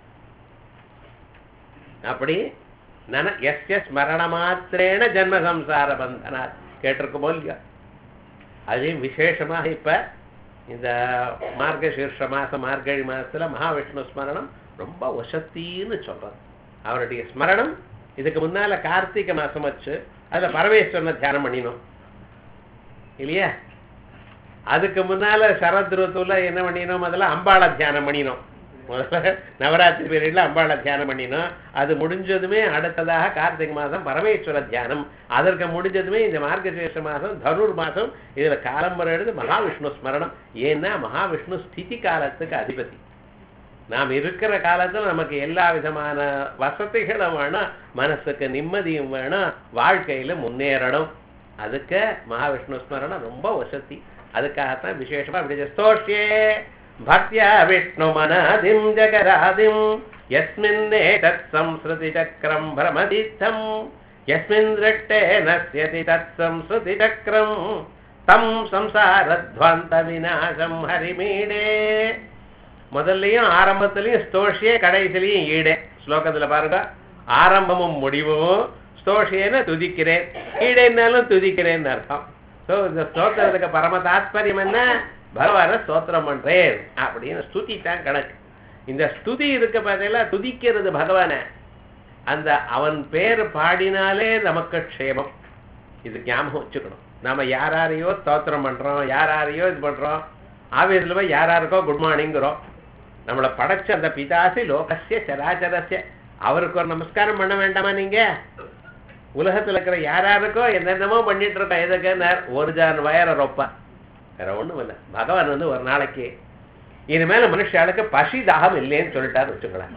அப்படி நன எஸ் எஸ் மரண மாத்திரேன ஜென்ம சம்சார பந்தனார் கேட்டிருக்கோமோ இல்லையா அதையும் விசேஷமாக இப்ப இந்த மார்கசீர்ஷ மாசம் மார்கழி மாசத்துல மகாவிஷ்ணு ஸ்மரணம் ரொம்ப வசத்தின்னு சொல்றது அவருடைய ஸ்மரணம் இதுக்கு முன்னால கார்த்திகை மாசம் வச்சு அதுல பரமேஸ்வரனை தியானம் பண்ணினோம் இல்லையா அதுக்கு முன்னால சரத் ருத்துல என்ன பண்ணினோம் முதல்ல அம்பாளை தியானம் பண்ணினோம் முதல்ல நவராத்திரி பீரியட்ல அம்பாளை தியானம் பண்ணினோம் அது முடிஞ்சதுமே அடுத்ததாக கார்த்திகை மாதம் பரமேஸ்வர தியானம் அதற்கு முடிஞ்சதுமே இந்த மார்கசீர்ஷ மாதம் தனுர் மாதம் இதுல காலம்பரம் எடுத்து மகாவிஷ்ணு ஸ்மரணம் ஏன்னா மகாவிஷ்ணு ஸ்திதி காலத்துக்கு அதிபதி நாம் இருக்கிற காலத்துல நமக்கு எல்லா விதமான வசதிகளும் வேணும் மனசுக்கு நிம்மதியும் வேணும் வாழ்க்கையில முன்னேறணும் அதுக்கு மகாவிஷ்ணு ஸ்மரணம் ரொம்ப வசதி அதுக்காகத்தான் விசேஷமா இப்படி ஸ்தோஷ்யே பக்தியா விஷ்ணு மனாதிம் ஜகராதிம் யஸ்மின்னே தத் சம்ஸ்ருதி சக்கரம் பிரமதித்தம் யஸ்மின் திருஷ்டே நஸ்யதி தத் சம்ஸ்ருதி சக்கரம் தம் சம்சாரத்வாந்த விநாசம் ஹரிமீடே முதல்லயும் ஆரம்பத்திலையும் ஸ்தோஷியே கடைசிலையும் ஈடே ஸ்லோகத்துல பாருங்க ஆரம்பமும் முடிவும் ஸ்தோஷியேன்னு துதிக்கிறேன் ஈடேன்னாலும் துதிக்கிறேன்னு அர்த்தம் ஸோ இந்த ஸ்தோத்திரத்துக்கு பரம தாத்பரியம் என்ன பகவான ஸ்தோத்திரம் பண்றேன் அப்படின்னு ஸ்துதி தான் கணக்கு இந்த ஸ்துதி இருக்க பார்த்தீங்களா துதிக்கிறது பகவானை அந்த அவன் பேர் பாடினாலே நமக்கு க்ஷேமம் இது ஞாபகம் வச்சுக்கணும் நாம யாரையோ ஸ்தோத்திரம் பண்றோம் யாரையோ இது பண்றோம் ஆபீஸ்ல போய் யாராருக்கோ குட் மார்னிங்கிறோம் நம்மளை படைச்ச அந்த பிதாசி லோகசிய சராச்சரஸ்ய அவருக்கு ஒரு நமஸ்காரம் பண்ண வேண்டாமா நீங்க உலகத்துல இருக்கிற யாராருக்கோ என்னென்னமோ பண்ணிட்டு இருக்கோம் எதுக்கு ஒரு ஜான் வயர ரொப்ப வேற ஒண்ணும் இல்லை பகவான் வந்து ஒரு நாளைக்கு இனிமேல மனுஷாளுக்கு பசி தாகம் இல்லைன்னு சொல்லிட்டாரு வச்சுக்கலாம்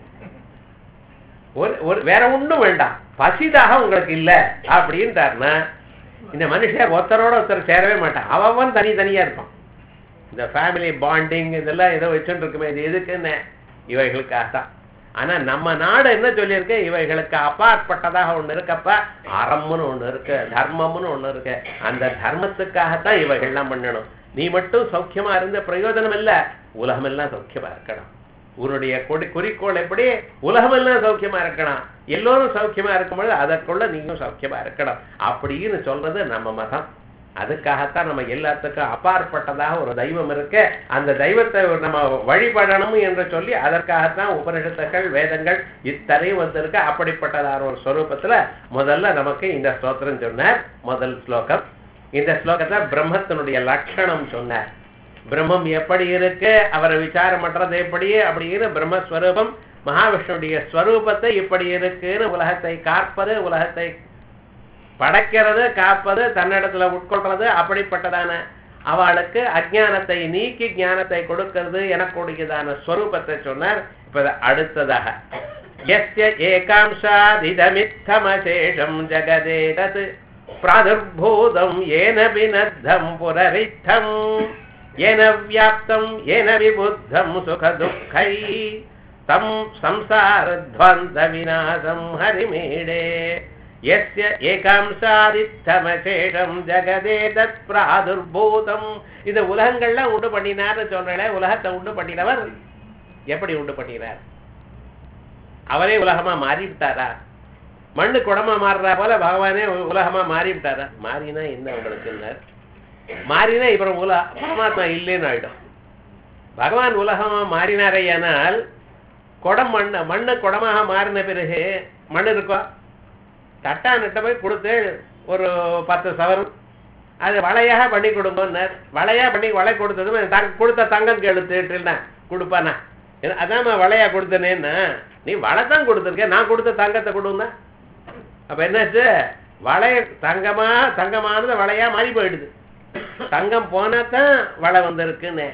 ஒரு ஒரு வேற ஒண்ணும் வேண்டாம் பசி தாகம் உங்களுக்கு இல்ல அப்படின்ட்டாருன்னா இந்த மனுஷன் ஒருத்தரோட ஒருத்தர் சேரவே மாட்டான் அவன் தனி தனியா இருப்பான் இந்த ஃபேமிலி பாண்டிங் இதெல்லாம் ஏதோ வச்சுட்டு இருக்குமே இது எதுக்குன்னு இவைகளுக்காக தான் ஆனா நம்ம நாடு என்ன சொல்லியிருக்கு இவைகளுக்கு அப்பாற்பட்டதாக ஒண்ணு இருக்கப்ப அறம்னு ஒண்ணு இருக்கு தர்மம்னு ஒண்ணு இருக்கு அந்த தர்மத்துக்காகத்தான் இவைகள்லாம் பண்ணணும் நீ மட்டும் சௌக்கியமா இருந்த பிரயோஜனம் இல்ல உலகமெல்லாம் சௌக்கியமா இருக்கணும் உன்னுடைய கொடி குறிக்கோள் எப்படி உலகமெல்லாம் சௌக்கியமா இருக்கணும் எல்லோரும் சௌக்கியமா இருக்கும்பொழுது அதற்குள்ள நீங்களும் சௌக்கியமா இருக்கணும் அப்படின்னு சொல்றது நம்ம மதம் அதுக்காகத்தான் நம்ம எல்லாத்துக்கும் அப்பாற்பட்டதாக ஒரு தெய்வம் இருக்கு அந்த தெய்வத்தை நம்ம வழிபடணும் என்று சொல்லி அதற்காகத்தான் உபனிஷத்துகள் வேதங்கள் இத்தனையும் வந்திருக்கு அப்படிப்பட்டதான ஒரு ஸ்வரூபத்துல முதல்ல நமக்கு இந்த ஸ்லோத்திரம் சொன்னார் முதல் ஸ்லோகம் இந்த ஸ்லோகத்தை பிரம்மத்தினுடைய லட்சணம் சொன்னார் பிரம்மம் எப்படி இருக்கு அவரை விசாரம் பண்றது எப்படி அப்படின்னு பிரம்மஸ்வரூபம் மகாவிஷ்ணுடைய ஸ்வரூபத்தை இப்படி இருக்குன்னு உலகத்தை காப்பது உலகத்தை படைக்கிறது காப்பது தன்னிடத்துல உட்கொள்றது அப்படிப்பட்டதான அவளுக்கு அஜானத்தை நீக்கி ஞானத்தை கொடுக்கிறது எனக்கூடியதான ஸ்வரூபத்தை சொன்னார் இப்ப அடுத்ததாக எஸ்ய ஏகாம்சாதிதமித்தமசேஷம் ஜகதே தத் பிராதுர்பூதம் ஏன வினத்தம் புரரித்தம் ஏன வியாப்தம் ஏன விபுத்தம் சுகதுக்கை தம் சம்சாரத்வந்த விநாசம் ஹரிமீடே எஸ்ய ஏகாம்சாதித்தமசேஷம் ஜகதே தத் பிராதுர்பூதம் இந்த உலகங்கள்லாம் உண்டு பண்ணினார்னு சொல்றேன் உலகத்தை உண்டு பண்ணினவர் எப்படி உண்டு பண்ணினார் அவரே உலகமா மாறிவிட்டாரா மண்ணு குடமா மாறுறா போல பகவானே உலகமா மாறிவிட்டாரா மாறினா என்ன உங்களுக்கு மாறினா இப்ப உல பரமாத்மா இல்லைன்னு ஆயிடும் பகவான் உலகமா மாறினாரையானால் குடம் மண்ணு மண்ணு குடமாக மாறின பிறகு மண் இருக்கும் தட்டா நட்ட போய் கொடுத்து ஒரு பத்து சவரம் அது வளையாக பண்ணி கொடுங்கன்னார் வளையா பண்ணி வளை கொடுத்ததும் தங்க கொடுத்த தங்கம் கெடுத்துட்டுனா கொடுப்பானா அதான் வளையா கொடுத்தனேன்னா நீ வளை தான் கொடுத்துருக்க நான் கொடுத்த தங்கத்தை கொடுங்க அப்ப என்னாச்சு வளைய தங்கமா தங்கமானது வளையா மாறி போயிடுது தங்கம் போனா தான் வளை வந்திருக்குன்னு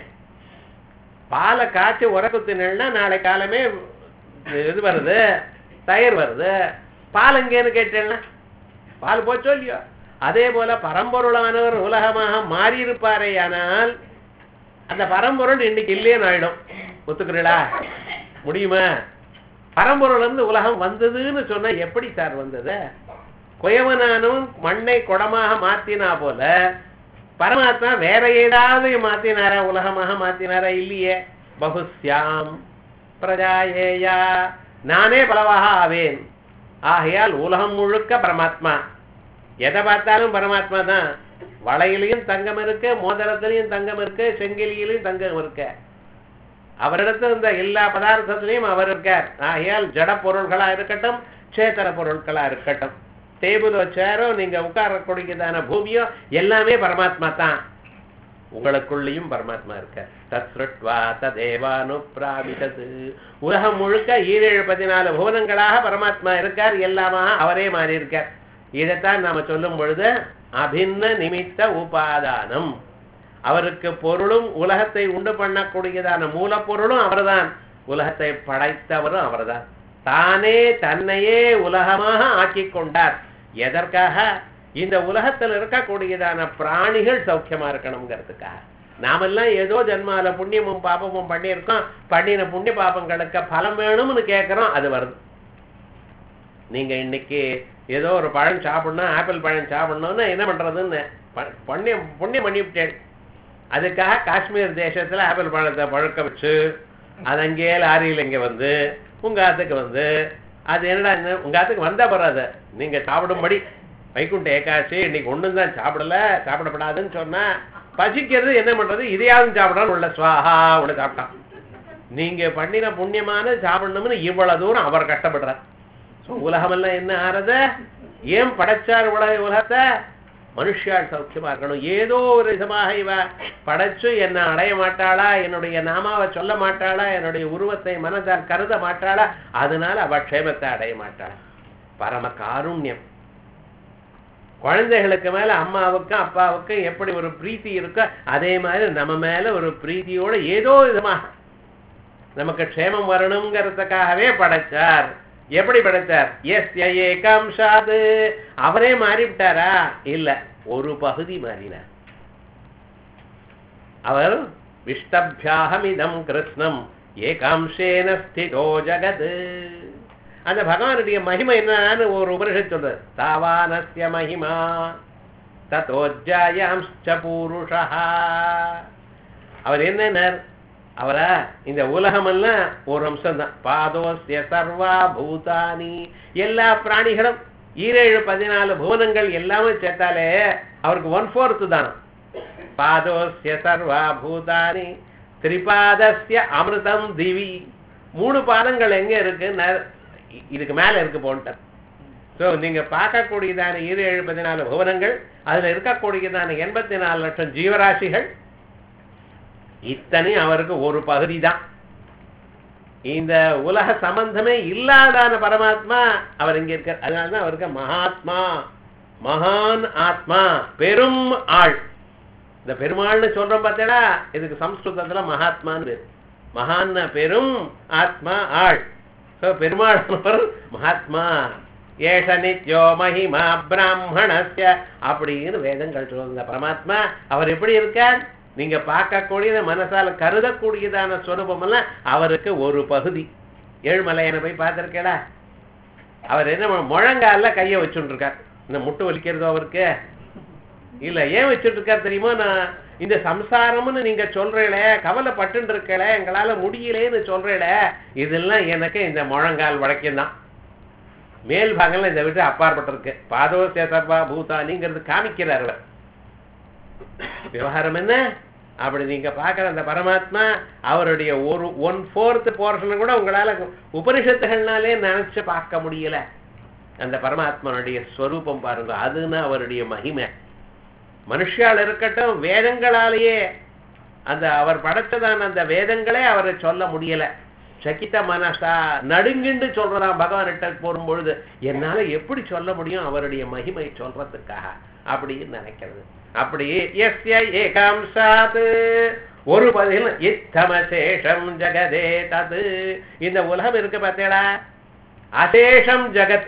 பாலை காய்ச்சி உரக்குத்தினா நாளை காலமே இது வருது தயிர் வருது பால் எங்கேன்னு கேட்டேன்னா பால் போச்சோ இல்லையோ அதே போல பரம்பொருளானவர் உலகமாக மாறி இருப்பாரே ஆனால் அந்த பரம்பொருள் இன்னைக்கு இல்லையேன்னு ஆயிடும் ஒத்துக்கிறீங்களா முடியுமா பரம்பொருள் இருந்து உலகம் வந்ததுன்னு சொன்னா எப்படி சார் வந்தது குயவனானும் மண்ணை குடமாக மாத்தினா போல பரமாத்மா வேற ஏதாவது மாத்தினாரா உலகமாக மாத்தினாரா இல்லையே பகுஸ்யாம் பிரஜாயேயா நானே பலவாக ஆவேன் ஆகையால் உலகம் முழுக்க பரமாத்மா எதை பார்த்தாலும் பரமாத்மா தான் வளையிலையும் தங்கம் இருக்கு மோதிரத்திலையும் தங்கம் இருக்கு செங்கிலியிலையும் தங்கம் இருக்கு அவரிடத்துல இந்த எல்லா பதார்த்தத்திலையும் அவர் இருக்கார் ஆகையால் ஜட பொருள்களா இருக்கட்டும் சேத்தர பொருட்களா இருக்கட்டும் டேபிளோ சேரோ நீங்க உட்காரக்கூடியதான பூமியோ எல்லாமே பரமாத்மா தான் உங்களுக்குள்ளேயும் பரமாத்மா இருக்கார் தத்ருட்வா ததேவானு பிராபிதது உலகம் முழுக்க ஈரேழு பதினாலு புவனங்களாக பரமாத்மா இருக்கார் எல்லாமாக அவரே மாறி இருக்கார் இதைத்தான் நாம சொல்லும் பொழுது அபின்ன நிமித்த உபாதானம் அவருக்கு பொருளும் உலகத்தை உண்டு பண்ணக்கூடியதான மூலப்பொருளும் அவர்தான் உலகத்தை படைத்தவரும் அவர்தான் தானே தன்னையே உலகமாக ஆக்கி கொண்டார் எதற்காக இந்த உலகத்துல இருக்கக்கூடியதான பிராணிகள் சௌக்கியமா இருக்கணுங்கிறதுக்காக நாமெல்லாம் ஏதோ ஜென்மால புண்ணியமும் பாபமும் பண்ணியிருக்கோம் பண்ணின புண்ணிய பாபங்களுக்கு பலம் வேணும்னு கேட்கறோம் அது வருது நீங்க இன்னைக்கு ஏதோ ஒரு பழம் சாப்பிடணும் ஆப்பிள் பழம் சாப்பிடணும்னு என்ன பண்றதுன்னு ப- புண்ணியம் புண்ணியம் பண்ணிவிட்டேன் அதுக்காக காஷ்மீர் தேசத்துல ஆப்பிள் பழத்தை பழுக்க வச்சு அது அங்கேயே லாரியில் இங்க வந்து உங்க ஆத்துக்கு வந்து அது என்னடா இந்த உங்க ஆத்துக்கு வந்தா போறாது நீங்க சாப்பிடும்படி வைகுண்ட ஏகாட்சி இன்னைக்கு ஒண்ணும் தான் சாப்பிடல சாப்பிடப்படாதுன்னு சொன்னா பசிக்கிறது என்ன பண்றது இதையாவது சாப்பிடணும் உள்ள சுவாஹா உள்ள சாப்பிட்டான் நீங்க பண்ணின புண்ணியமான சாப்பிடணும்னு இவ்வளவு தூரம் அவர் கஷ்டப்படுறார் So, உலகமெல்லாம் என்ன ஆறது ஏன் படைச்சார் உலக உலகத்தை மனுஷால் சௌக்கியமா இருக்கணும் ஏதோ ஒரு விதமாக இவ படைச்சு என்ன அடைய மாட்டாளா என்னுடைய நாமாவை சொல்ல மாட்டாளா என்னுடைய உருவத்தை மனதால் கருத மாட்டாளா அதனால அவ க்ஷேமத்தை அடைய மாட்டாளா பரம காருண்யம் குழந்தைகளுக்கு மேல அம்மாவுக்கும் அப்பாவுக்கும் எப்படி ஒரு பிரீத்தி இருக்கோ அதே மாதிரி நம்ம மேல ஒரு பிரீத்தியோட ஏதோ விதமாக நமக்கு க்ஷேமம் வரணுங்கிறதுக்காகவே படைச்சார் எப்படி படைச்சார் எஸ் ஏகாம்ஷாது அவரே மாறிவிட்டாரா இல்ல ஒரு பகுதி மாறினார் அவர் விஷ்டபியாகமிதம் கிருஷ்ணம் ஏகாம்சேன ஸ்திதோ ஜகத் அந்த பகவானுடைய மகிமை என்னன்னு ஒரு உபனிஷத் சொல்றது தாவானஸ்ய மகிமா தத்தோஜாயாம்ச்ச பூருஷா அவர் என்னன்னார் அவரா இந்த உலகமெல்லாம் ஒரு அம்சம் தான் பாதோஸ்ய சர்வா பூதானி எல்லா பிராணிகளும் ஈரேழு பதினாலு புவனங்கள் எல்லாமே சேர்த்தாலே அவருக்கு ஒன் ஃபோர்த்து தானம் பாதோஸ்ய சர்வா பூதானி திரிபாதஸ்ய அமிர்தம் திவி மூணு பாதங்கள் எங்க இருக்கு ந- இ- இதுக்கு மேல இருக்கு போன்ட்டார் ஸோ நீங்க பார்க்கக்கூடியதான இரு ஏழு பதினாலு புவனங்கள் அதுல இருக்கக்கூடியதான எண்பத்தி நாலு லட்சம் ஜீவராசிகள் இத்தனை அவருக்கு ஒரு பகுதி தான் இந்த உலக சம்பந்தமே இல்லாதான பரமாத்மா அவர் இங்க இருக்கார் அதனாலதான் அவருக்கு மகாத்மா மகான் ஆத்மா பெரும் ஆள் இந்த பெருமாள்னு சொல்றோம் பார்த்தேடா இதுக்கு சம்ஸ்கிருதத்துல மகாத்மான்னு பேரு மகான் பெரும் ஆத்மா ஆள் ஸோ பெருமாள் மகாத்மா ஏஷ நித்யோ மகிமா பிராமணஸ்ய அப்படின்னு வேதங்கள் சொல்லுங்க பரமாத்மா அவர் எப்படி இருக்கார் நீங்க பார்க்கக்கூடியத மனசால கருதக்கூடியதான ஸ்வரூபம் எல்லாம் அவருக்கு ஒரு பகுதி ஏழுமலையனை போய் பார்த்திருக்கேடா அவர் என்ன பண்ண- முழங்கால்ல கையை வச்சுட்டு இருக்கார் இந்த முட்டு வலிக்கிறதோ அவருக்கு இல்ல ஏன் வச்சுட்டு இருக்கார் தெரியுமா நான் இந்த சம்சாரம்னு நீங்க சொல்றீங்களே கவலைப்பட்டு இருக்கல எங்களால முடியலேன்னு சொல்றீங்கள இதெல்லாம் எனக்கு இந்த முழங்கால் வழக்கம் தான் மேல் பாகம்ல இந்த விட்டு அப்பாற்பட்டிருக்கு பாதோ சேதர்பா பூதானிங்கிறது காமிக்கிறார் அவர் விவகாரம் என்ன அப்படி நீங்க பார்க்குற அந்த பரமாத்மா அவருடைய ஒரு ஒன் ஃபோர்த் போர்ஷன் கூட உங்களால உபனிஷத்துகள்னாலே நினைச்சு பார்க்க முடியல அந்த பரமாத்மனுடைய ஸ்வரூபம் பாருங்க அதுன்னு அவருடைய மகிமை மனுஷால் இருக்கட்டும் வேதங்களாலேயே அந்த அவர் படைச்சதான அந்த வேதங்களே அவரை சொல்ல முடியல சகித மனசா நடுங்கிண்டு சொல்றதா பகவான்கிட்ட போகும்பொழுது என்னால எப்படி சொல்ல முடியும் அவருடைய மகிமை சொல்றதுக்காக அப்படின்னு நினைக்கிறது அப்படி எஸ்ய ஏகாம்சாத் ஒரு பதில் இத்தமசேஷம் ஜெகதே தது இந்த உலகம் இருக்கு பார்த்தேடா அசேஷம் ஜெகத்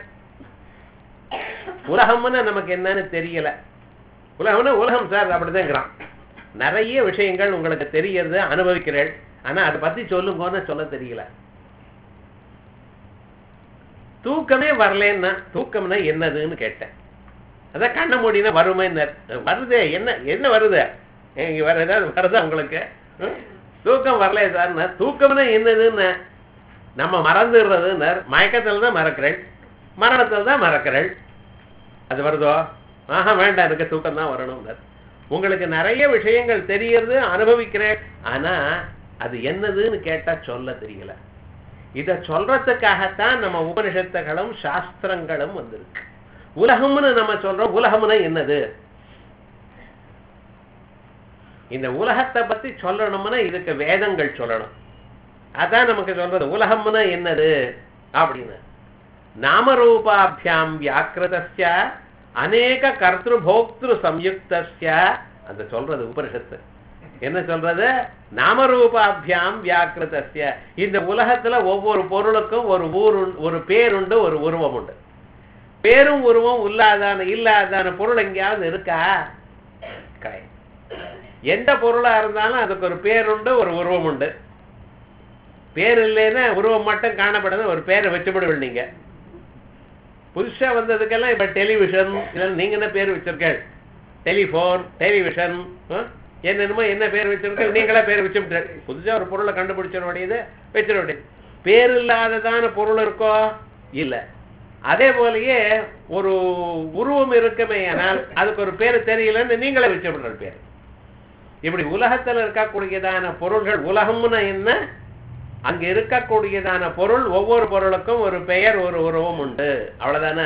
உலகம்னு நமக்கு என்னன்னு தெரியல உலகம்னா உலகம் சார் அப்படிதாங்கிறான் நிறைய விஷயங்கள் உங்களுக்கு தெரியறது அனுபவிக்கிறேன் ஆனா அதை பத்தி சொல்லுங்கன்னு சொல்ல தெரியல தூக்கமே வரலன்னா தூக்கம்னா என்னதுன்னு கேட்டேன் அதான் கண்ண மூடினா வருமே வருதே என்ன என்ன வருது இங்க வர ஏதாவது வருதா உங்களுக்கு ம்? தூக்கம் வரலையே சார்னா தூக்கம்னா என்னதுன்னு நம்ம மறந்துடுறதுன்னு மயக்கத்துல தான் மறக்கிறேன் மரணத்துல தான் மறக்கிறேன் அது வருதோ ஆஹா வேண்டாம் எனக்கு தூக்கம் தான் வரணும்னார் உங்களுக்கு நிறைய விஷயங்கள் தெரியறது அனுபவிக்கிறேன் ஆனா அது என்னதுன்னு கேட்டா சொல்ல தெரியல இத சொல்றதுக்காகத்தான் நம்ம உபனிஷத்துகளும் சாஸ்திரங்களும் வந்திருக்கு உலகம்னு நம்ம சொல்றோம் உலகம்னா என்னது இந்த உலகத்தை பத்தி சொல்லணும்னா இதுக்கு வேதங்கள் சொல்லணும் அதான் நமக்கு சொல்றது உலகம்னா என்னது அப்படின்னு நாமரூபாபியாம் வியாக்கிருதஸ்ய அநேக கர்த்திருபோக்திரு சம்யுக்தஸ்ய அந்த சொல்றது உபனிஷத்து என்ன சொல்றது நாமரூபாபியாம் வியாக்கிருதஸ்ய இந்த உலகத்துல ஒவ்வொரு பொருளுக்கும் ஒரு ஊர் உண்டு- ஒரு பேருண்டு ஒரு உருவம் உண்டு பேரும் உருவம் இல்லாதான இல்லாதான பொருள் எங்கேயாவது இருக்கா கிடையாது எந்த பொருளா இருந்தாலும் அதுக்கு ஒரு பேர் உண்டு ஒரு உருவம் உண்டு பேர் இல்லைன்னா உருவம் மட்டும் காணப்படுது ஒரு பேரை வச்சுவிடுவீங்க நீங்க புதுசா வந்ததுக்கெல்லாம் இப்ப டெலிவிஷன் இதெல்லாம் நீங்க என்ன பேர் வச்சிருக்கேன் டெலிபோன் டெலிவிஷன் என்னென்னமோ என்ன பேர் வச்சிருக்கேன் நீங்களே பேர் வச்சுவிட்டாரு புதுசா ஒரு பொருளை கண்டுபிடிச்சிட வேண்டியது வச்சிட வேண்டியது பேர் இல்லாததான பொருள் இருக்கோ இல்ல அதே போலயே ஒரு உருவம் இருக்குமே ஆனால் அதுக்கு ஒரு பேர் தெரியலன்னு நீங்களே வச்சுவிடுற பேர் இப்படி உலகத்துல இருக்கக்கூடியதான பொருள்கள் உலகம்னு என்ன அங்க இருக்கக்கூடியதான பொருள் ஒவ்வொரு பொருளுக்கும் ஒரு பெயர் ஒரு உருவம் உண்டு அவ்வளவுதானே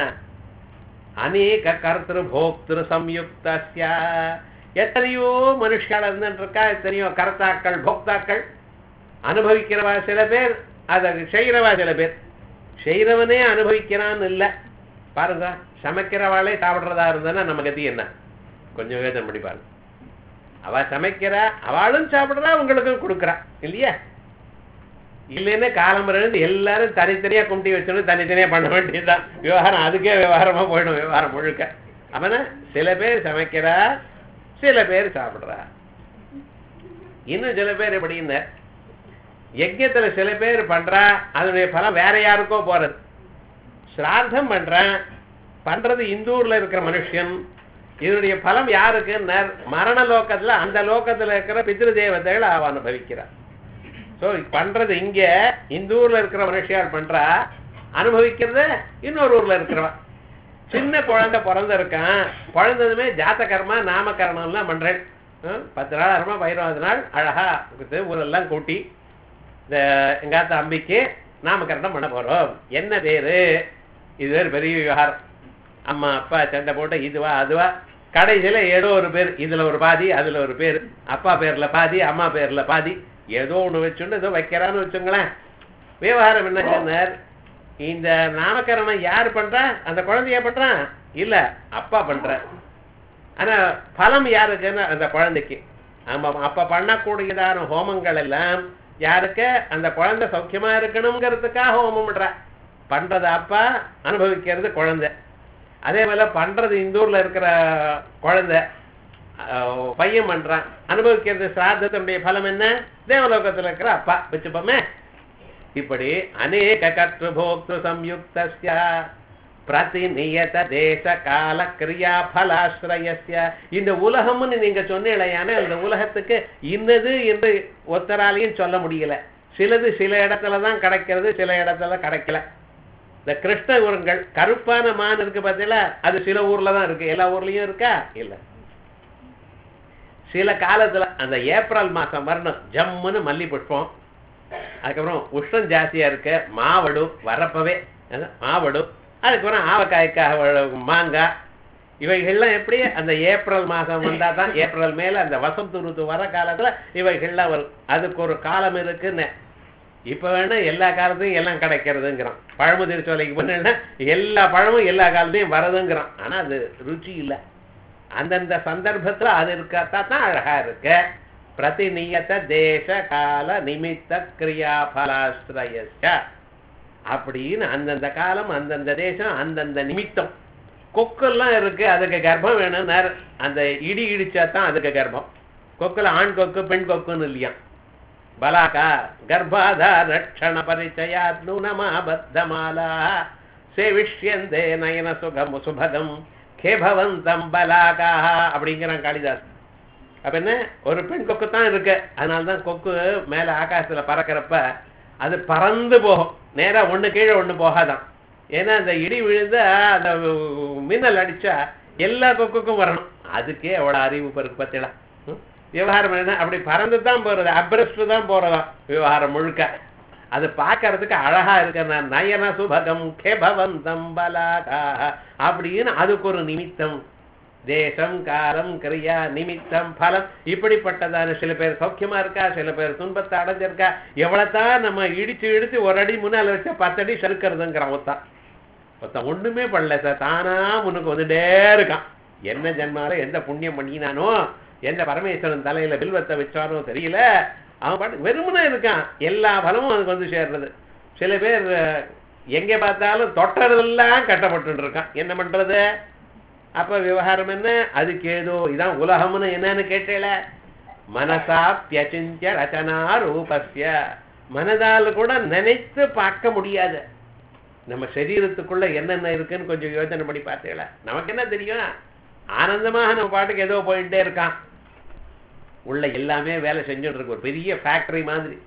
அநேக கர்த்திரு போக்திரு சம்யுக்தஸ்ய எத்தனையோ மனுஷால இருந்துட்டு இருக்கா எத்தனையோ கர்த்தாக்கள் போக்தாக்கள் அனுபவிக்கிறவா சில பேர் அதை செய்கிறவா சில பேர் செய்கிறவனே அனுபவிக்கிறான்னு இல்லை பாருங்க சமைக்கிறவாளே சாப்பிட்றதா இருந்ததுன்னா நம்ம கதி என்ன கொஞ்சம் யோசனை பண்ணி பாருங்க அவ சமைக்கிறா அவளும் சாப்பிடுறா உங்களுக்கும் கொடுக்குறா இல்லையா இல்லைன்னா காலம் இருந்து எல்லாரும் தனித்தனியா கும்பிட்டி வச்சோன்னு தனித்தனியா பண்ண வேண்டியதுதான் விவகாரம் அதுக்கே விவகாரமா போயிடும் விவகாரம் முழுக்க அவன சில பேர் சமைக்கிறா சில பேர் சாப்பிடுறா இன்னும் சில பேர் எப்படின்னு யஜ்யத்துல சில பேர் பண்றா அதனுடைய பலம் வேற யாருக்கோ போறது சிரார்த்தம் பண்றான் பண்றது இந்தூர்ல இருக்கிற மனுஷன் இதனுடைய பலம் யாருக்கு மரண லோக்கத்துல அந்த லோக்கத்துல இருக்கிற பித்ரு தேவதைகள் அவ அனுபவிக்கிறார் சோ பண்றது இங்க இந்த ஊர்ல இருக்கிற மனுஷியால் பண்றா அனுபவிக்கிறது இன்னொரு ஊர்ல இருக்கிறவா சின்ன குழந்தை பிறந்திருக்கான் பிறந்ததுமே ஜாத்த கர்மா நாமகரணம் எல்லாம் பண்றேன் ஹம், பத்து நாள் அருமா பதினொன்று நாள் அழகா இது ஊரெல்லாம் கூட்டி இந்த எங்காத்த அம்பிக்கு நாமகரணம் பண்ண போறோம் என்ன பேரு இது வேறு பெரிய விவகாரம் அம்மா அப்பா சண்டை போட்டு இதுவா அதுவா கடைசியில ஏதோ ஒரு பேர் இதுல ஒரு பாதி அதுல ஒரு பேர் அப்பா பேர்ல பாதி அம்மா பேர்ல பாதி ஏதோ ஒண்ணு வச்சுன்னு ஏதோ வைக்கிறான்னு வச்சுங்களேன் விவகாரம் என்ன சொன்னார் இந்த நாமகரணம் யார் பண்றா அந்த குழந்தைய பண்றான் இல்ல அப்பா பண்ற ஆனா பலம் யாருக்குன்னு அந்த குழந்தைக்கு ஆமா அப்ப பண்ணக்கூடியதான ஹோமங்கள் எல்லாம் யாருக்கு அந்த குழந்தை சௌக்கியமா இருக்கணுங்கிறதுக்காக ஹோமம் பண்றா பண்றது அப்பா அனுபவிக்கிறது குழந்தை அதே போல பண்றது இந்த ஊர்ல இருக்கிற குழந்தை அஹ், பையன் பண்றான் அனுபவிக்கிறது சிராதத்தினுடைய பலம் என்ன தேவலோகத்துல இருக்கிற அப்பா வச்சுப்போமே இப்படி அநேக கற்று போக்து சம்யுக்தஸ்ய பிரதிநியத தேச கால கிரியா பலாசிரயஸ்ய இந்த உலகம்னு நீங்க சொன்னீங்களேயான இந்த உலகத்துக்கு இன்னது என்று ஒத்தராலையும் சொல்ல முடியல சிலது சில இடத்துல தான் கிடைக்கிறது சில இடத்துல கிடைக்கல இந்த கிருஷ்ண உரங்கள் கருப்பான மான் இருக்கு பார்த்தீங்களா அது சில ஊர்ல தான் இருக்கு எல்லா ஊர்லயும் இருக்கா இல்ல சில காலத்துல அந்த ஏப்ரல் மாசம் வரணும் ஜம்முன்னு மல்லி புஷ்பம் அதுக்கப்புறம் உஷ்ணம் ஜாஸ்தியா இருக்கு மாவடு வரப்பவே அதான் மாவடு அதுக்கப்புறம் ஆவக்காய்க்காக வ- மாங்காய் இவைகள்லாம் எப்படி அந்த ஏப்ரல் மாதம் வந்தா தான் ஏப்ரல் மேல அந்த வசந்த ருத்து வர காலத்துல இவைகள்லாம் வரும் அதுக்கு ஒரு காலம் இருக்குன்னு இப்ப வேணா எல்லா காலத்தையும் எல்லாம் கிடைக்கிறதுங்கிறான் பழமுதிர் சோலைக்கு போனா எல்லா பழமும் எல்லா காலத்தையும் வரதுங்கிறான் ஆனா அது ருச்சி இல்லை அந்தந்த சந்தர்ப்பத்துல அது இருக்காத்தா தான் அழகா இருக்கு பிரதிநியத தேச கால நிமித்த கிரியா பலாஸ்ரயஸ்ய அப்படின்னு அந்தந்த காலம் அந்தந்த தேசம் அந்தந்த நிமித்தம் கொக்கெல்லாம் இருக்கு அதுக்கு கர்ப்பம் வேணும்னார் அந்த இடி இடிச்சா தான் அதுக்கு கர்ப்பம் கொக்குல ஆண் கொக்கு பெண் கொக்குன்னு இல்லையா பலாகா கர்ப்பாதா ரட்சண பரிச்சயா நூனமா பத்தமாலா சேவிஷ்யந்தே நயன சுகம் சுபகம் கேபவந்தம் பலாகா அப்படிங்கிறான் காளிதாஸ் அப்ப என்ன ஒரு பெண் கொக்கு தான் இருக்கு அதனால தான் கொக்கு மேல ஆகாசத்துல பறக்கிறப்ப அது பறந்து போகும் நேரா ஒண்ணு கீழே ஒண்ணு போகாதான் ஏன்னா அந்த இடி விழுந்தா அந்த மின்னல் அடிச்சா எல்லா கொக்குக்கும் வரணும் அதுக்கே அவ்வளவு அறிவு இருக்கு பார்த்தீங்களா ம்? விவகாரம் என்ன அப்படி பறந்து தான் போறது அப்ரஸ்ட் தான் போறதாம் விவகாரம் முழுக்க அது பார்க்கறதுக்கு அழகா இருக்கு நான் நயன சுபகம் கேபவந்தம் பலாகா அப்படின்னு அதுக்கு ஒரு நிமித்தம் தேசம் காலம் கிரியா நிமித்தம் பலம் இப்படிப்பட்டதான சில பேர் சௌக்கியமா இருக்கா சில பேர் துன்பத்தை அடைஞ்சிருக்கா எவ்வளவுதான் நம்ம இடிச்சு இடிச்சு ஒரு அடி முன்னால வச்சா பத்தடி சறுக்கிறதுங்கிறான் ஒத்தான் ஒருத்தன் ஒண்ணுமே பண்ணல சார் தானா முன்னுக்கு வந்துட்டே இருக்கான் என்ன ஜென்மால எந்த புண்ணியம் பண்ணினானோ எந்த பரமேஸ்வரன் தலையில பில்வத்தை வச்சானோ தெரியல அவன் பாட்டு வெறுமனே இருக்கான் எல்லா பலமும் அதுக்கு வந்து சேர்றது சில பேர் அஹ், எங்க பார்த்தாலும் தொட்டதெல்லாம் கட்டப்பட்டு இருக்கான் என்ன பண்றது அப்ப விவகாரம் என்ன அதுக்கு ஏதோ இதான் உலகம்னு என்னன்னு கேட்டேல மனசா பியச்சிஞ்ச ரச்சனா ரூபஸ்ய மனதால கூட நினைத்து பார்க்க முடியாது நம்ம சரீரத்துக்குள்ள என்னென்ன இருக்குன்னு கொஞ்சம் யோசனை பண்ணி பார்த்தீங்களா நமக்கு என்ன தெரியும் ஆனந்தமாக நம்ம பாட்டுக்கு ஏதோ போயிட்டே இருக்கான் உள்ள எல்லாமே வேலை செஞ்சுட்டு இருக்கு ஒரு பெரிய ஃபேக்டரி மாதிரி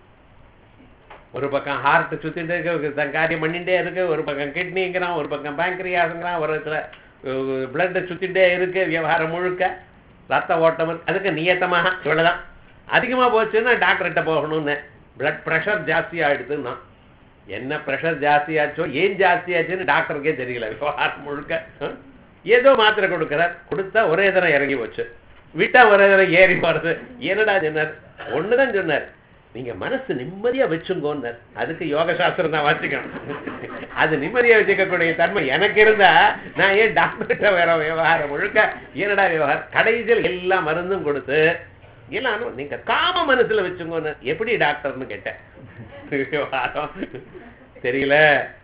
ஒரு பக்கம் ஹார்ட் சுத்திட்டு இருக்கு ஒரு தன் காரியம் பண்ணிட்டே இருக்கு ஒரு பக்கம் கிட்னிங்கிறான் ஒரு பக்கம் பேங்க்ரியாஸுங்கிறான் ஒரு இடத்துல பிளட் சுத்திட்டே இருக்கு விவகாரம் முழுக்க ரத்த ஓட்டம் இருக்கு. அதுக்கு நியத்தமாக இவ்வளவுதான் அதிகமா போச்சுன்னா டாக்டர்கிட்ட போகணும்னு பிளட் ப்ரெஷர் ஜாஸ்தி ஆயிடுதுன்னா என்ன ப்ரெஷர் ஜாஸ்தி ஆச்சோ ஏன் ஜாஸ்தி ஆச்சுன்னு டாக்டருக்கே தெரியல விவகாரம் முழுக்க ஹம்? ஏதோ மாத்திரை கொடுக்குறார் கொடுத்தா ஒரே தரம் இறங்கி போச்சு விட்டா ஒரே தரம் ஏறி போறது என்னடா சொன்னார் ஒண்ணுதான் சொன்னார் நீங்க மனசு நிம்மதியா வச்சுங்கோன்னார் அதுக்கு யோக சாஸ்திரம் தான் வச்சுக்கணும் அது நிம்மதியா வச்சுக்கக்கூடிய தன்மை எனக்கு இருந்தா நான் ஏன் டாக்டர்கிட்ட வேற விவகாரம் முழுக்க என்னடா விவகாரம் கடைசியில் எல்லா மருந்தும் கொடுத்து எல்லாம் நீங்க காம மனசுல வச்சுங்கோன்னு எப்படி டாக்டர்னு கேட்டேன் விவகாரம் தெரியல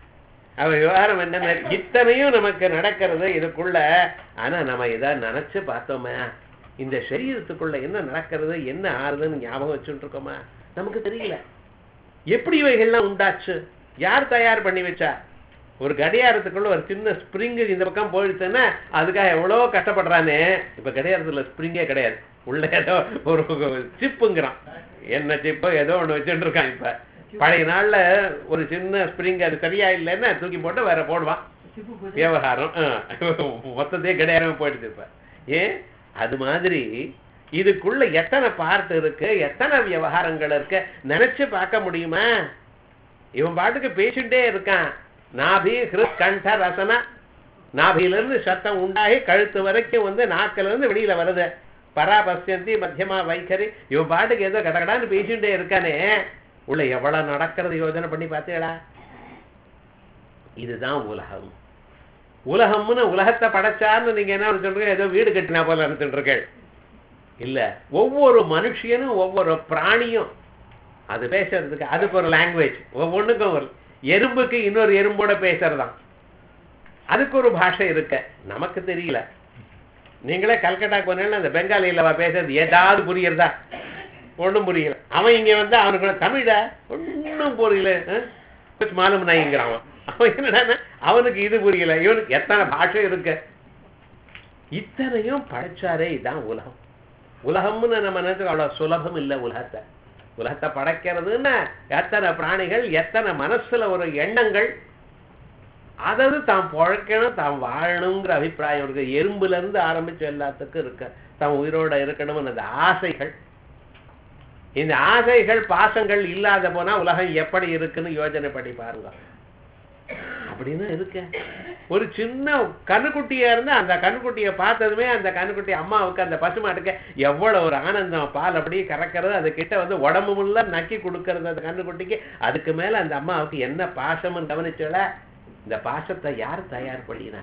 அவ விவகாரம் என்ன இத்தனையும் நமக்கு நடக்கிறது இதுக்குள்ள ஆனா நம்ம இதை நினைச்சு பார்த்தோமே இந்த சரீரத்துக்குள்ள என்ன நடக்கிறது என்ன ஆறுதுன்னு ஞாபகம் வச்சுட்டு இருக்கோமா நமக்கு தெரியல எப்படி இவைகள்லாம் உண்டாச்சு யார் தயார் பண்ணி வச்சா ஒரு கடியாரத்துக்குள்ள ஒரு சின்ன ஸ்ப்ரிங்கு இந்த பக்கம் போயிடுச்சுன்னா அதுக்காக எவ்வளோ கஷ்டப்படுறானே இப்ப கடியாரத்துல ஸ்ப்ரிங்கே கிடையாது உள்ள ஏதோ ஒரு சிப்புங்கிறான் என்ன சிப்போ ஏதோ ஒண்ணு வச்சுட்டு இருக்கான் இப்ப பழைய நாள்ல ஒரு சின்ன ஸ்ப்ரிங் அது சரியா இல்லைன்னா தூக்கி போட்டு வேற போடுவான் விவகாரம் ஆ, மொத்தத்தையே கிடையாம போயிடுது இப்ப ஏன் அது மாதிரி இதுக்குள்ள எத்தனை பார்ட் இருக்கு எத்தனை விவகாரங்கள் இருக்கு நினைச்சு பார்க்க முடியுமா இவன் பாட்டுக்கு பேசிட்டே இருக்கான் நாபி ஹிருத் கண்ட ரசனா நாபியிலிருந்து சத்தம் உண்டாகி கழுத்து வரைக்கும் வந்து நாக்கில இருந்து வெளியில வருது பராபஸ்யந்தி மத்தியமா வைக்கரி இவன் பாட்டுக்கு ஏதோ கடகடான்னு பேசிட்டே இருக்கானே உள்ள எவ்வளவு நடக்கிறது யோசனை பண்ணி பார்த்தீங்களா இதுதான் உலகம் உலகம்னு உலகத்தை படைச்சார்னு நீங்க என்ன சொல்றீங்க ஏதோ வீடு கட்டினா போல நினைச்சுட்டு இருக்கேன் இல்ல ஒவ்வொரு மனுஷனும் ஒவ்வொரு பிராணியும் அது பேசுறதுக்கு அதுக்கு ஒரு லாங்குவேஜ் ஒவ்வொன்றுக்கும் ஒரு எறும்புக்கு இன்னொரு எறும்போட பேசுறதாம் அதுக்கு ஒரு பாஷை இருக்க நமக்கு தெரியல நீங்களே கல்கட்டா போனீங்கன்னா அந்த பெங்காலியில் அவ பேசுறது ஏதாவது புரியுறதா ஒண்ணும் புரியல அவன் இங்க வந்து அவனுக்கு தமிழா ஒண்ணும் புரியல அஹ்? மாலும் நாய்ங்கிறான் அவன் அவன் என்னடா அவனுக்கு இது புரியல இவனுக்கு எத்தனை பாஷை இருக்கு இத்தனையும் படைச்சாரே இதான் உலகம் உலகம்னு நம்ம நினைச்சு அவ்வளவு சுலபம் இல்லை உலகத்தை உலகத்தை படைக்கிறதுன்னா எத்தனை பிராணிகள் எத்தனை மனசுல ஒரு எண்ணங்கள் அதாவது தாம் பொழைக்கணும் தாம் வாழணுங்கிற அபிப்பிராயம் இருக்கு எறும்புல இருந்து ஆரம்பிச்சு எல்லாத்துக்கும் இருக்கு தாம் உயிரோட இருக்கணும்னு அந்த ஆசைகள் இந்த ஆசைகள் பாசங்கள் இல்லாத போனா உலகம் எப்படி இருக்குன்னு யோசனை பண்ணி பாருங்க அப்படின்னு இருக்க ஒரு சின்ன கண்ணுக்குட்டியா இருந்தா அந்த கண்ணுக்குட்டியை பார்த்ததுமே அந்த கண்ணுக்குட்டி அம்மாவுக்கு அந்த பசுமாட்டுக்கு எவ்வளவு ஒரு ஆனந்தம் பால் அப்படியே கறக்கிறது அது கிட்ட வந்து உடம்பு முள்ள நக்கி கொடுக்கறது அந்த கண்ணுக்குட்டிக்கு அதுக்கு மேல அந்த அம்மாவுக்கு என்ன பாசம்னு கவனிச்சல இந்த பாசத்தை யார் தயார் பண்ணினா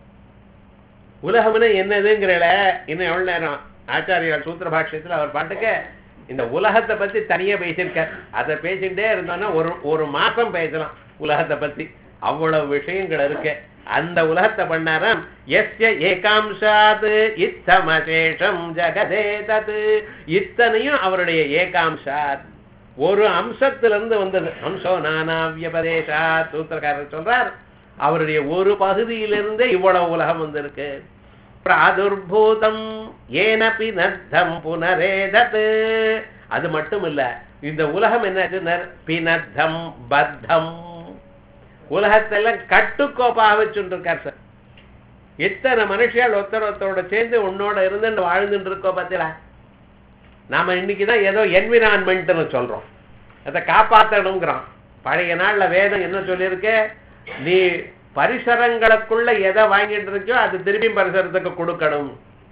உலகம்னு என்னதுங்கிறல இன்னும் எவ்வளவு நேரம் ஆச்சாரியார் சூத்திர பாஷ்யத்துல அவர் பாட்டுக்கு இந்த உலகத்தை பத்தி தனியா பேசியிருக்கார் அதை பேசிட்டே இருந்தோம்னா ஒரு ஒரு மாசம் பேசலாம் உலகத்தை பத்தி அவ்வளவு விஷயங்கள் இருக்கு அந்த உலகத்தை பண்ணாராம் எஸ்ய ஏகாம்சாத் இத்தமசேஷம் ஜெகதே தத் இத்தனையும் அவருடைய ஏகாம்சாத் ஒரு அம்சத்திலிருந்து வந்தது அம்சோ நானாவியபதேசா சூத்திரக்காரர் சொல்றார் அவருடைய ஒரு பகுதியிலிருந்து இவ்வளவு உலகம் வந்திருக்கு பிராதுர்பூதம் ஏனபி நத்தம் புனரேதத் அது மட்டும் இல்ல இந்த உலகம் என்ன பினத்தம் பத்தம் உலகத்தெல்லாம் கட்டுக்கோப்பாக வச்சுருக்கார் சார் எத்தனை மனுஷியால் ஒருத்தர் ஒருத்தரோட சேர்ந்து உன்னோட இருந்து வாழ்ந்துட்டு இருக்கோம் பார்த்தீங்களா நாம இன்னைக்குதான் ஏதோ என்விரான்மெண்ட்னு சொல்றோம் அதை காப்பாற்றணுங்கிறோம் பழைய நாள்ல வேதம் என்ன சொல்லியிருக்கு நீ பரிசரங்களுக்குள்ள எதை வாங்கிட்டு இருக்கியோ அது திரும்பி பரிசரத்துக்கு கொடுக்கணும்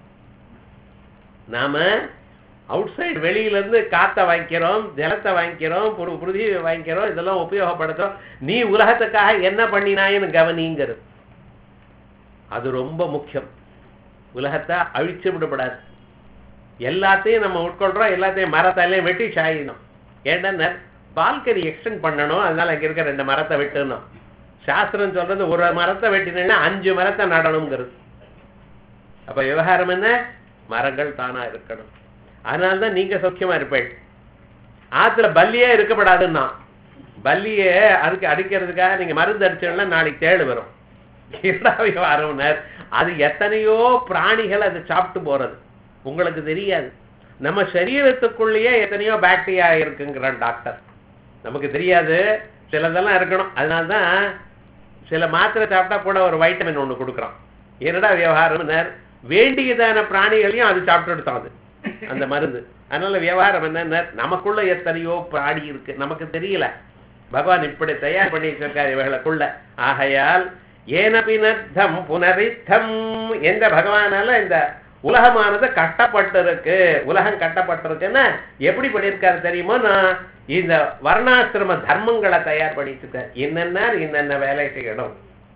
நாம அவுட் சைடு வெளியில இருந்து காத்தை வாங்கிக்கிறோம் ஜலத்தை வாங்கிக்கிறோம் புரு புருதியை வாங்கிக்கிறோம் இதெல்லாம் உபயோகப்படுத்துறோம் நீ உலகத்துக்காக என்ன பண்ணினாயின்னு கவனிங்கிறது அது ரொம்ப முக்கியம் உலகத்தை அழிச்சு விடப்படாது எல்லாத்தையும் நம்ம உட்கொள்றோம் எல்லாத்தையும் மரத்தாலையும் வெட்டி சாயிடணும் ஏன்னா பால்கனி எக்ஸ்டெண்ட் பண்ணணும் அதனால அங்க இருக்க ரெண்டு மரத்தை வெட்டணும் சாஸ்திரம் சொல்றது ஒரு மரத்தை வெட்டினா அஞ்சு மரத்தை நடணுங்கிறது அப்ப விவகாரம் என்ன மரங்கள் தானா இருக்கணும் அதனாலதான் நீங்க சௌக்கியமா இருப்பேன் ஆத்துல பல்லியே இருக்கப்படாதுன்னா பல்லியே அதுக்கு அடிக்கிறதுக்காக நீங்க மருந்து அடிச்சோம்னா நாளைக்கு தேடு வரும் இரண்டாவது வாரம்னர் அது எத்தனையோ பிராணிகள் அது சாப்பிட்டு போறது உங்களுக்கு தெரியாது நம்ம சரீரத்துக்குள்ளேயே எத்தனையோ பாக்டீரியா இருக்குங்கிறான் டாக்டர் நமக்கு தெரியாது சிலதெல்லாம் இருக்கணும் அதனால்தான் சில மாத்திரை சாப்பிட்டா கூட ஒரு வைட்டமின் ஒண்ணு கொடுக்குறான் என்னடா விவகாரம்னர் வேண்டியதான பிராணிகளையும் அது சாப்பிட்டு தான் அது அந்த மருந்து அதனால விவகாரம் என்னன்னா நமக்குள்ள எத்தனையோ பிராணி இருக்கு நமக்கு தெரியல பகவான் இப்படி தயார் பண்ணி வச்சிருக்காரு இவர்களுக்குள்ள ஆகையால் ஏனபினர்த்தம் புனரித்தம் எந்த பகவானால இந்த உலகமானது கட்டப்பட்டிருக்கு உலகம் கட்டப்பட்டிருக்குன்னா எப்படி பண்ணியிருக்காரு தெரியுமோ நான் இந்த வர்ணாசிரம தர்மங்களை தயார் பண்ணிட்டு இருக்காரு என்னென்ன என்னென்ன வேலை செய்யணும்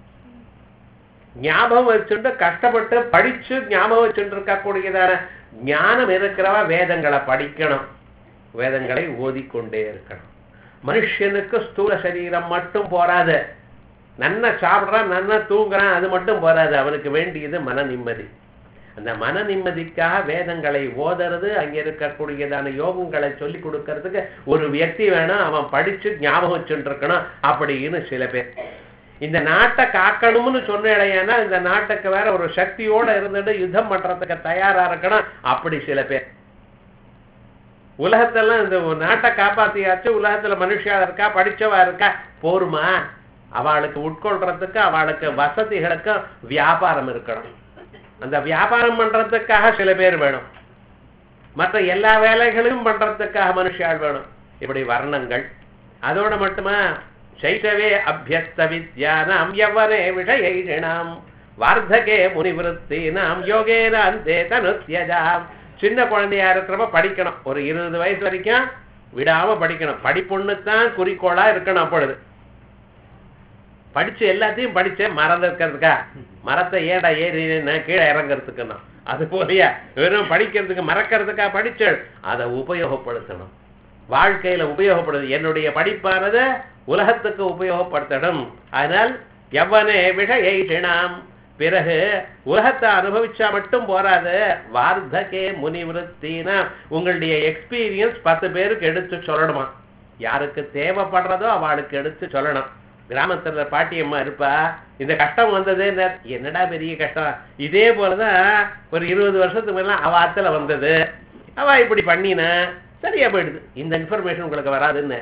ஞாபகம் வச்சுட்டு கஷ்டப்பட்டு படிச்சு ஞாபகம் வச்சுட்டு இருக்கக்கூடியதான ஞானம் இருக்கிறவ வேதங்களை படிக்கணும் வேதங்களை ஓதிக்கொண்டே இருக்கணும் மனுஷனுக்கு ஸ்தூல சரீரம் மட்டும் போராது நன்னா சாப்பிட்றான் நன்னா தூங்குறான் அது மட்டும் போராது அவனுக்கு வேண்டியது மன நிம்மதி அந்த மன நிம்மதிக்காக வேதங்களை ஓதுறது அங்க இருக்கக்கூடியதான யோகங்களை சொல்லி கொடுக்கறதுக்கு ஒரு வியக்தி வேணும் அவன் படிச்சு ஞாபகம் வச்சுட்டு இருக்கணும் அப்படின்னு சில பேர் இந்த நாட்டை காக்கணும்னு சொன்னேன்னா இந்த நாட்டுக்கு வேற ஒரு சக்தியோட இருந்துட்டு யுத்தம் பண்றதுக்கு தயாரா இருக்கணும் அப்படி சில பேர் உலகத்தெல்லாம் இந்த நாட்டை காப்பாத்தியாச்சு உலகத்துல மனுஷியா இருக்கா படிச்சவா இருக்கா போருமா அவளுக்கு உட்கொள்றதுக்கு அவளுக்கு வசதிகளுக்கு வியாபாரம் இருக்கணும் அந்த வியாபாரம் பண்றதுக்காக சில பேர் வேணும் மற்ற எல்லா வேலைகளையும் பண்றதுக்காக மனுஷாள் வேணும் இப்படி வர்ணங்கள் அதோட மட்டுமா சைஷவே அபியஸ்த வித்யானாம் யவனே விஷயிஷிணாம் வார்த்தகே முனிவிருத்தினாம் யோகேன அந்தே தனுத்யஜாம் சின்ன குழந்தையா இருக்கிறப்ப படிக்கணும் ஒரு இருபது வயசு வரைக்கும் விடாம படிக்கணும் படிப்புன்னு தான் குறிக்கோளா இருக்கணும் அப்பொழுது படிச்சு எல்லாத்தையும் படிச்ச மறந்து இருக்கிறதுக்கா மரத்தை ஏடா ஏறி கீழே இறங்குறதுக்குன்னா அது போலயா வெறும் படிக்கிறதுக்கு மறக்கிறதுக்கா படிச்சல் அதை உபயோகப்படுத்தணும் வாழ்க்கையில உபயோகப்படுது என்னுடைய படிப்பானது உலகத்துக்கு உபயோகப்படுத்தணும் அதனால் எவ்வனே விஷயிஷிணாம் பிறகு உலகத்தை அனுபவிச்சா மட்டும் போராது வார்த்தகே முனிவிருத்தினா உங்களுடைய எக்ஸ்பீரியன்ஸ் பத்து பேருக்கு எடுத்து சொல்லணுமா யாருக்கு தேவைப்படுறதோ அவளுக்கு எடுத்து சொல்லணும் கிராமத்துல பாட்டியம்மா இருப்பா இந்த கஷ்டம் வந்தது என்னடா பெரிய கஷ்டம் இதே போலதான் ஒரு இருபது வருஷத்துக்கு மேல அவ ஆத்துல வந்தது அவ இப்படி பண்ணினா சரியா போயிடுது இந்த இன்ஃபர்மேஷன் உங்களுக்கு வராதுன்னு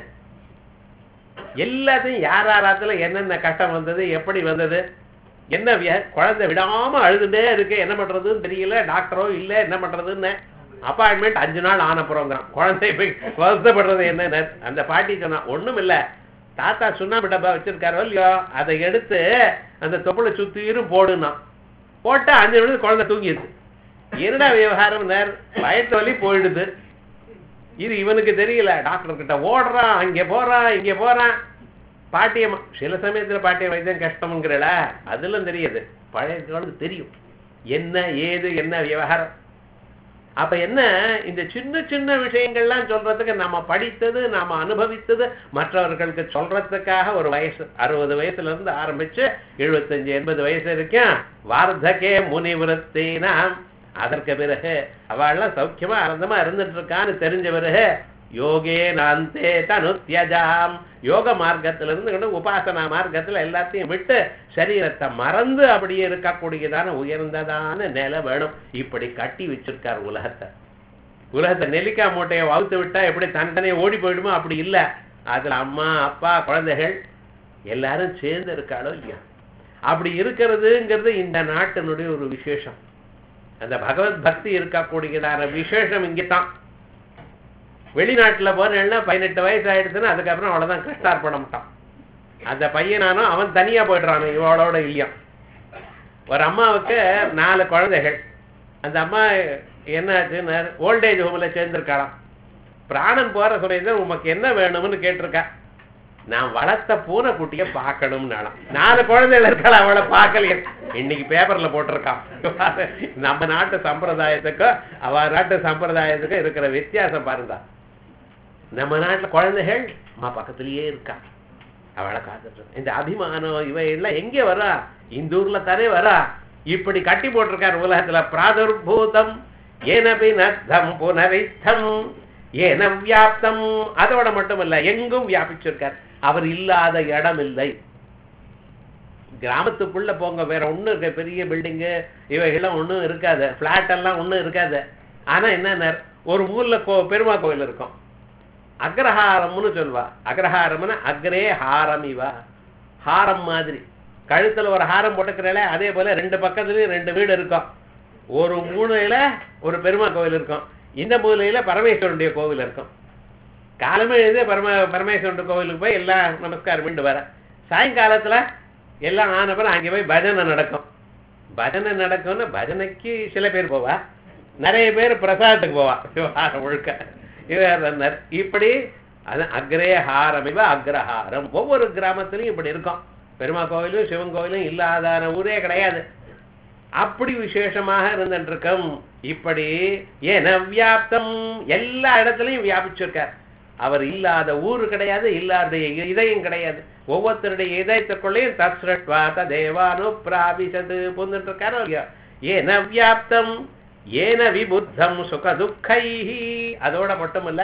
எல்லாத்தையும் யார் யார் ஆத்துல என்னென்ன கஷ்டம் வந்தது எப்படி வந்தது என்ன விய- குழந்தை விடாம அழுதுட்டே இருக்கு என்ன பண்றதுன்னு தெரியல டாக்டரோ இல்ல என்ன பண்றதுன்னு அப்பாயின்மெண்ட் அஞ்சு நாள் ஆனப்புறங்கிறான் குழந்தை போய் வருத்தப்படுறது என்ன அந்த பாட்டி சொன்னா ஒண்ணும் இல்ல தாத்தா சுண்ணாம்பு டப்பா வச்சிருக்காரோ இல்லையோ அதை எடுத்து அந்த தொப்புளை சுத்திரும் போடுனா போட்டா அஞ்சு நிமிஷம் குழந்தை தூங்கிடுது என்னடா விவகாரம் வயத்து வலி போயிடுது இது இவனுக்கு தெரியல டாக்டர் கிட்ட ஓடுறான் அங்க போறான் இங்க போறான் பாட்டியம்மா சில சமயத்துல பாட்டியம் வைத்தியம் கஷ்டம்ங்கிறல அதெல்லாம் தெரியாது பழைய காலத்துக்கு தெரியும் என்ன ஏது என்ன விவகாரம் அப்ப என்ன இந்த சின்ன சின்ன விஷயங்கள்லாம் சொல்றதுக்கு நம்ம படித்தது நாம அனுபவித்தது மற்றவர்களுக்கு சொல்றதுக்காக ஒரு வயசு அறுபது வயசுல இருந்து ஆரம்பிச்சு எழுபத்தஞ்சு எண்பது வயசு வரைக்கும் வார்த்தகே முனிவிருத்தினா அதற்கு பிறகு அவள்லாம் சௌக்கியமா ஆனந்தமா இருந்துட்டு இருக்கான்னு தெரிஞ்ச பிறகு யோகே நாந்தே தனுத்யஜாம் யோக மார்க்கத்துல இருந்து உபாசனா மார்க்கத்துல எல்லாத்தையும் விட்டு சரீரத்தை மறந்து அப்படியே இருக்கக்கூடியதான உயர்ந்ததான நிலை வேணும் இப்படி கட்டி வச்சிருக்கார் உலகத்தை உலகத்தை நெல்லிக்காய் மூட்டையை வகுத்து விட்டா எப்படி தனித்தனியே ஓடி போயிடுமோ அப்படி இல்ல அதுல அம்மா அப்பா குழந்தைகள் எல்லாரும் சேர்ந்து இருக்காளோ இல்லையா அப்படி இருக்கிறதுங்கிறது இந்த நாட்டினுடைய ஒரு விசேஷம் அந்த பகவத் பக்தி இருக்கக்கூடியதான விசேஷம் இங்கதான் வெளிநாட்டுல போனேன்னா பதினெட்டு வயசு ஆயிடுச்சுன்னா அதுக்கப்புறம் அவ்வளவுதான் கிருஷ்ணார்ப்பணம்ட்டான் அந்த பையனானும் அவன் தனியா போயிடுறான் இவளோட இல்லையா ஒரு அம்மாவுக்கு நாலு குழந்தைகள் அந்த அம்மா என்னாச்சுன்னு ஓல்டேஜ் ஹோம்ல சேர்ந்திருக்காளாம் பிராணன் போற சொல்லியிருந்தா உமக்கு என்ன வேணும்னு கேட்டிருக்கா நான் வளர்த்த பூனைக்குட்டிய பார்க்கணும்னாலாம் நாலு குழந்தைகள் இருக்காள் அவளை பார்க்கலையே இன்னைக்கு பேப்பர்ல போட்டிருக்கான் நம்ம நாட்டு சம்பிரதாயத்துக்கும் அவ நாட்டு சம்பிரதாயத்துக்கும் இருக்கிற வித்தியாசம் பாருங்க நம்ம நாட்டுல குழந்தைகள் அம்மா பக்கத்திலேயே இருக்கா அவளை காத்துட்டு இருக்கா. இந்த அபிமானம் இவை எல்லாம் எங்கே வரா இந்த ஊர்ல தானே வரா இப்படி கட்டி போட்டிருக்கார் உலகத்துல பிராதுர்பூதம் ஏனபி நத்தம் புனரித்தம் ஏன வியாப்தம் அதோட மட்டுமல்ல எங்கும் வியாபிச்சிருக்கார் அவர் இல்லாத இடம் இல்லை கிராமத்துக்குள்ள போங்க வேற ஒண்ணும் இருக்க பெரிய பில்டிங்கு இவைகள்லாம் ஒண்ணும் இருக்காது பிளாட் எல்லாம் ஒண்ணும் இருக்காது ஆனா என்ன ஒரு ஊர்ல கோ பெருமா கோயில் இருக்கும் அக்ரஹாரம்னு சொல்வா அக்ரஹாரம்னு அக்ரே ஹாரம் இவா ஹாரம் மாதிரி கழுத்துல ஒரு ஹாரம் போட்டுக்கிறல அதே போல ரெண்டு பக்கத்துலயும் ரெண்டு வீடு இருக்கும் ஒரு மூலையில ஒரு பெருமா கோவில் இருக்கும் இந்த மூலையில பரமேஸ்வரனுடைய கோவில் இருக்கும் காலமே எழுதி பரம பரமேஸ்வரன் கோவிலுக்கு போய் எல்லாம் நமஸ்காரம் பண்ணிட்டு வர சாயங்காலத்துல எல்லாம் ஆனப்பறம் அங்கே போய் பஜனை நடக்கும் பஜனை நடக்கும்னு பஜனைக்கு சில பேர் போவா நிறைய பேர் பிரசாதத்துக்கு போவா விவகாரம் முழுக்க இவர் இப்படி அது அக்ரே ஹாரம் இவ அக்ரஹாரம் ஒவ்வொரு கிராமத்திலையும் இப்படி இருக்கும் பெருமா கோவிலும் சிவன் கோவிலும் இல்லாதான ஊரே கிடையாது அப்படி விசேஷமாக இருந்துருக்கும் இப்படி ஏன வியாப்தம் எல்லா இடத்துலையும் வியாபிச்சிருக்கார் அவர் இல்லாத ஊரு கிடையாது இல்லாத இதயம் கிடையாது ஒவ்வொருத்தருடைய இதயத்துக்குள்ளேயும் தத்ரட்வா ததேவானு பிராபிசது புந்துட்டு இருக்காரோ இல்லையா ஏன வியாப்தம் ஏன விபுத்தம் சுக துக்கை அதோட மட்டுமல்ல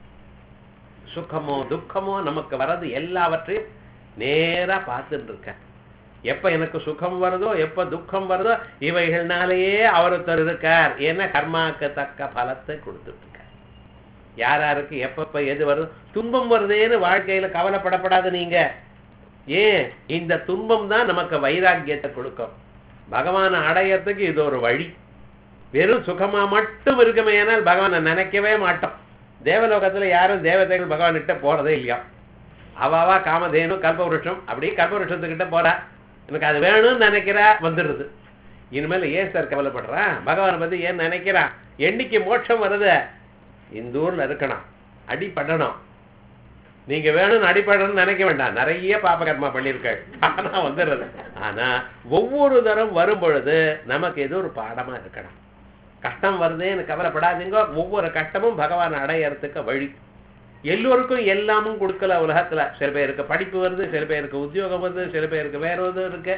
சுகமோ துக்கமோ நமக்கு வர்றது எல்லாவற்றையும் நேரா பார்த்துட்டு இருக்க எப்ப எனக்கு சுகம் வருதோ எப்ப துக்கம் வருதோ இவைகள்னாலேயே அவர் ஒருத்தர் இருக்கார் ஏன்னா கர்மாக்கு தக்க பலத்தை கொடுத்துட்டு இருக்கார் யார் யாருக்கு எப்பப்ப எது வருதோ துன்பம் வருதேன்னு வாழ்க்கையில கவலைப்படப்படாது நீங்க ஏன் இந்த துன்பம் தான் நமக்கு வைராக்கியத்தை கொடுக்கும் பகவானை அடையறதுக்கு இது ஒரு வழி வெறும் சுகமா மட்டும் இருக்குமே ஆனால் பகவானை நினைக்கவே மாட்டோம் தேவலோகத்துல யாரும் தேவதைகள் பகவான் கிட்ட போறதே இல்லையா அவாவா காமதேனு கல்பவருஷம் அப்படி கல்பவருஷத்துக்கிட்ட போறா எனக்கு அது வேணும்னு நினைக்கிறா வந்துடுது இனிமேல் ஏன் சார் கவலைப்படுறான் பகவானை பத்தி ஏன் நினைக்கிறான் என்னைக்கு மோட்சம் வருது இந்த ஊர்ல இருக்கணும் அடிப்படணும் நீங்க வேணும்னு அடிப்படணும்னு நினைக்க வேண்டாம் நிறைய பாபகர்மா பண்ணியிருக்கள் ஆனா வந்துடுறது ஆனா ஒவ்வொரு தரம் வரும் பொழுது நமக்கு ஏதோ ஒரு பாடமா இருக்கணும் கஷ்டம் வருதேன்னு கவலைப்படாதீங்க ஒவ்வொரு கஷ்டமும் பகவான் அடையறதுக்கு வழி எல்லோருக்கும் எல்லாமும் கொடுக்கல உலகத்துல சில பேருக்கு படிப்பு வருது சில பேருக்கு உத்தியோகம் வருது சில பேருக்கு வேற எதுவும் இருக்கு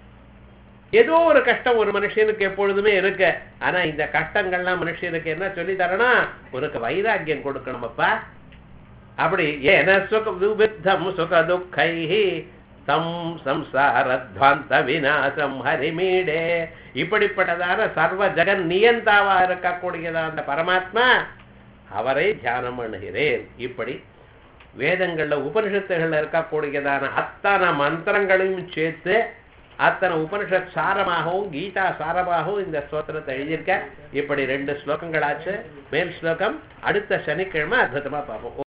ஏதோ ஒரு கஷ்டம் ஒரு மனுஷனுக்கு எப்பொழுதுமே இருக்கு ஆனா இந்த கஷ்டங்கள்லாம் மனுஷனுக்கு என்ன சொல்லி தரணும் உனக்கு வைராக்கியம் கொடுக்கணும் அப்பா அப்படி ஏன சுக விபுத்தம் சுக துக்கை தம் சம்சாரத்வாந்த விநாசம் ஹரிமீடே இப்படிப்பட்டதான சர்வ ஜெகன் நியந்தாவா இருக்கக்கூடியதான அந்த பரமாத்மா அவரை தியானம் பண்ணுகிறேன் இப்படி வேதங்கள்ல உபனிஷத்துகள்ல இருக்கக்கூடியதான அத்தனை மந்திரங்களையும் சேர்த்து அத்தனை உபனிஷத் சாரமாகவும் கீதா சாரமாகவும் இந்த ஸ்லோத்திரத்தை எழுதியிருக்க இப்படி ரெண்டு ஸ்லோகங்களாச்சு மேல் ஸ்லோகம் அடுத்த சனிக்கிழமை அற்புதமா பார்ப்போம்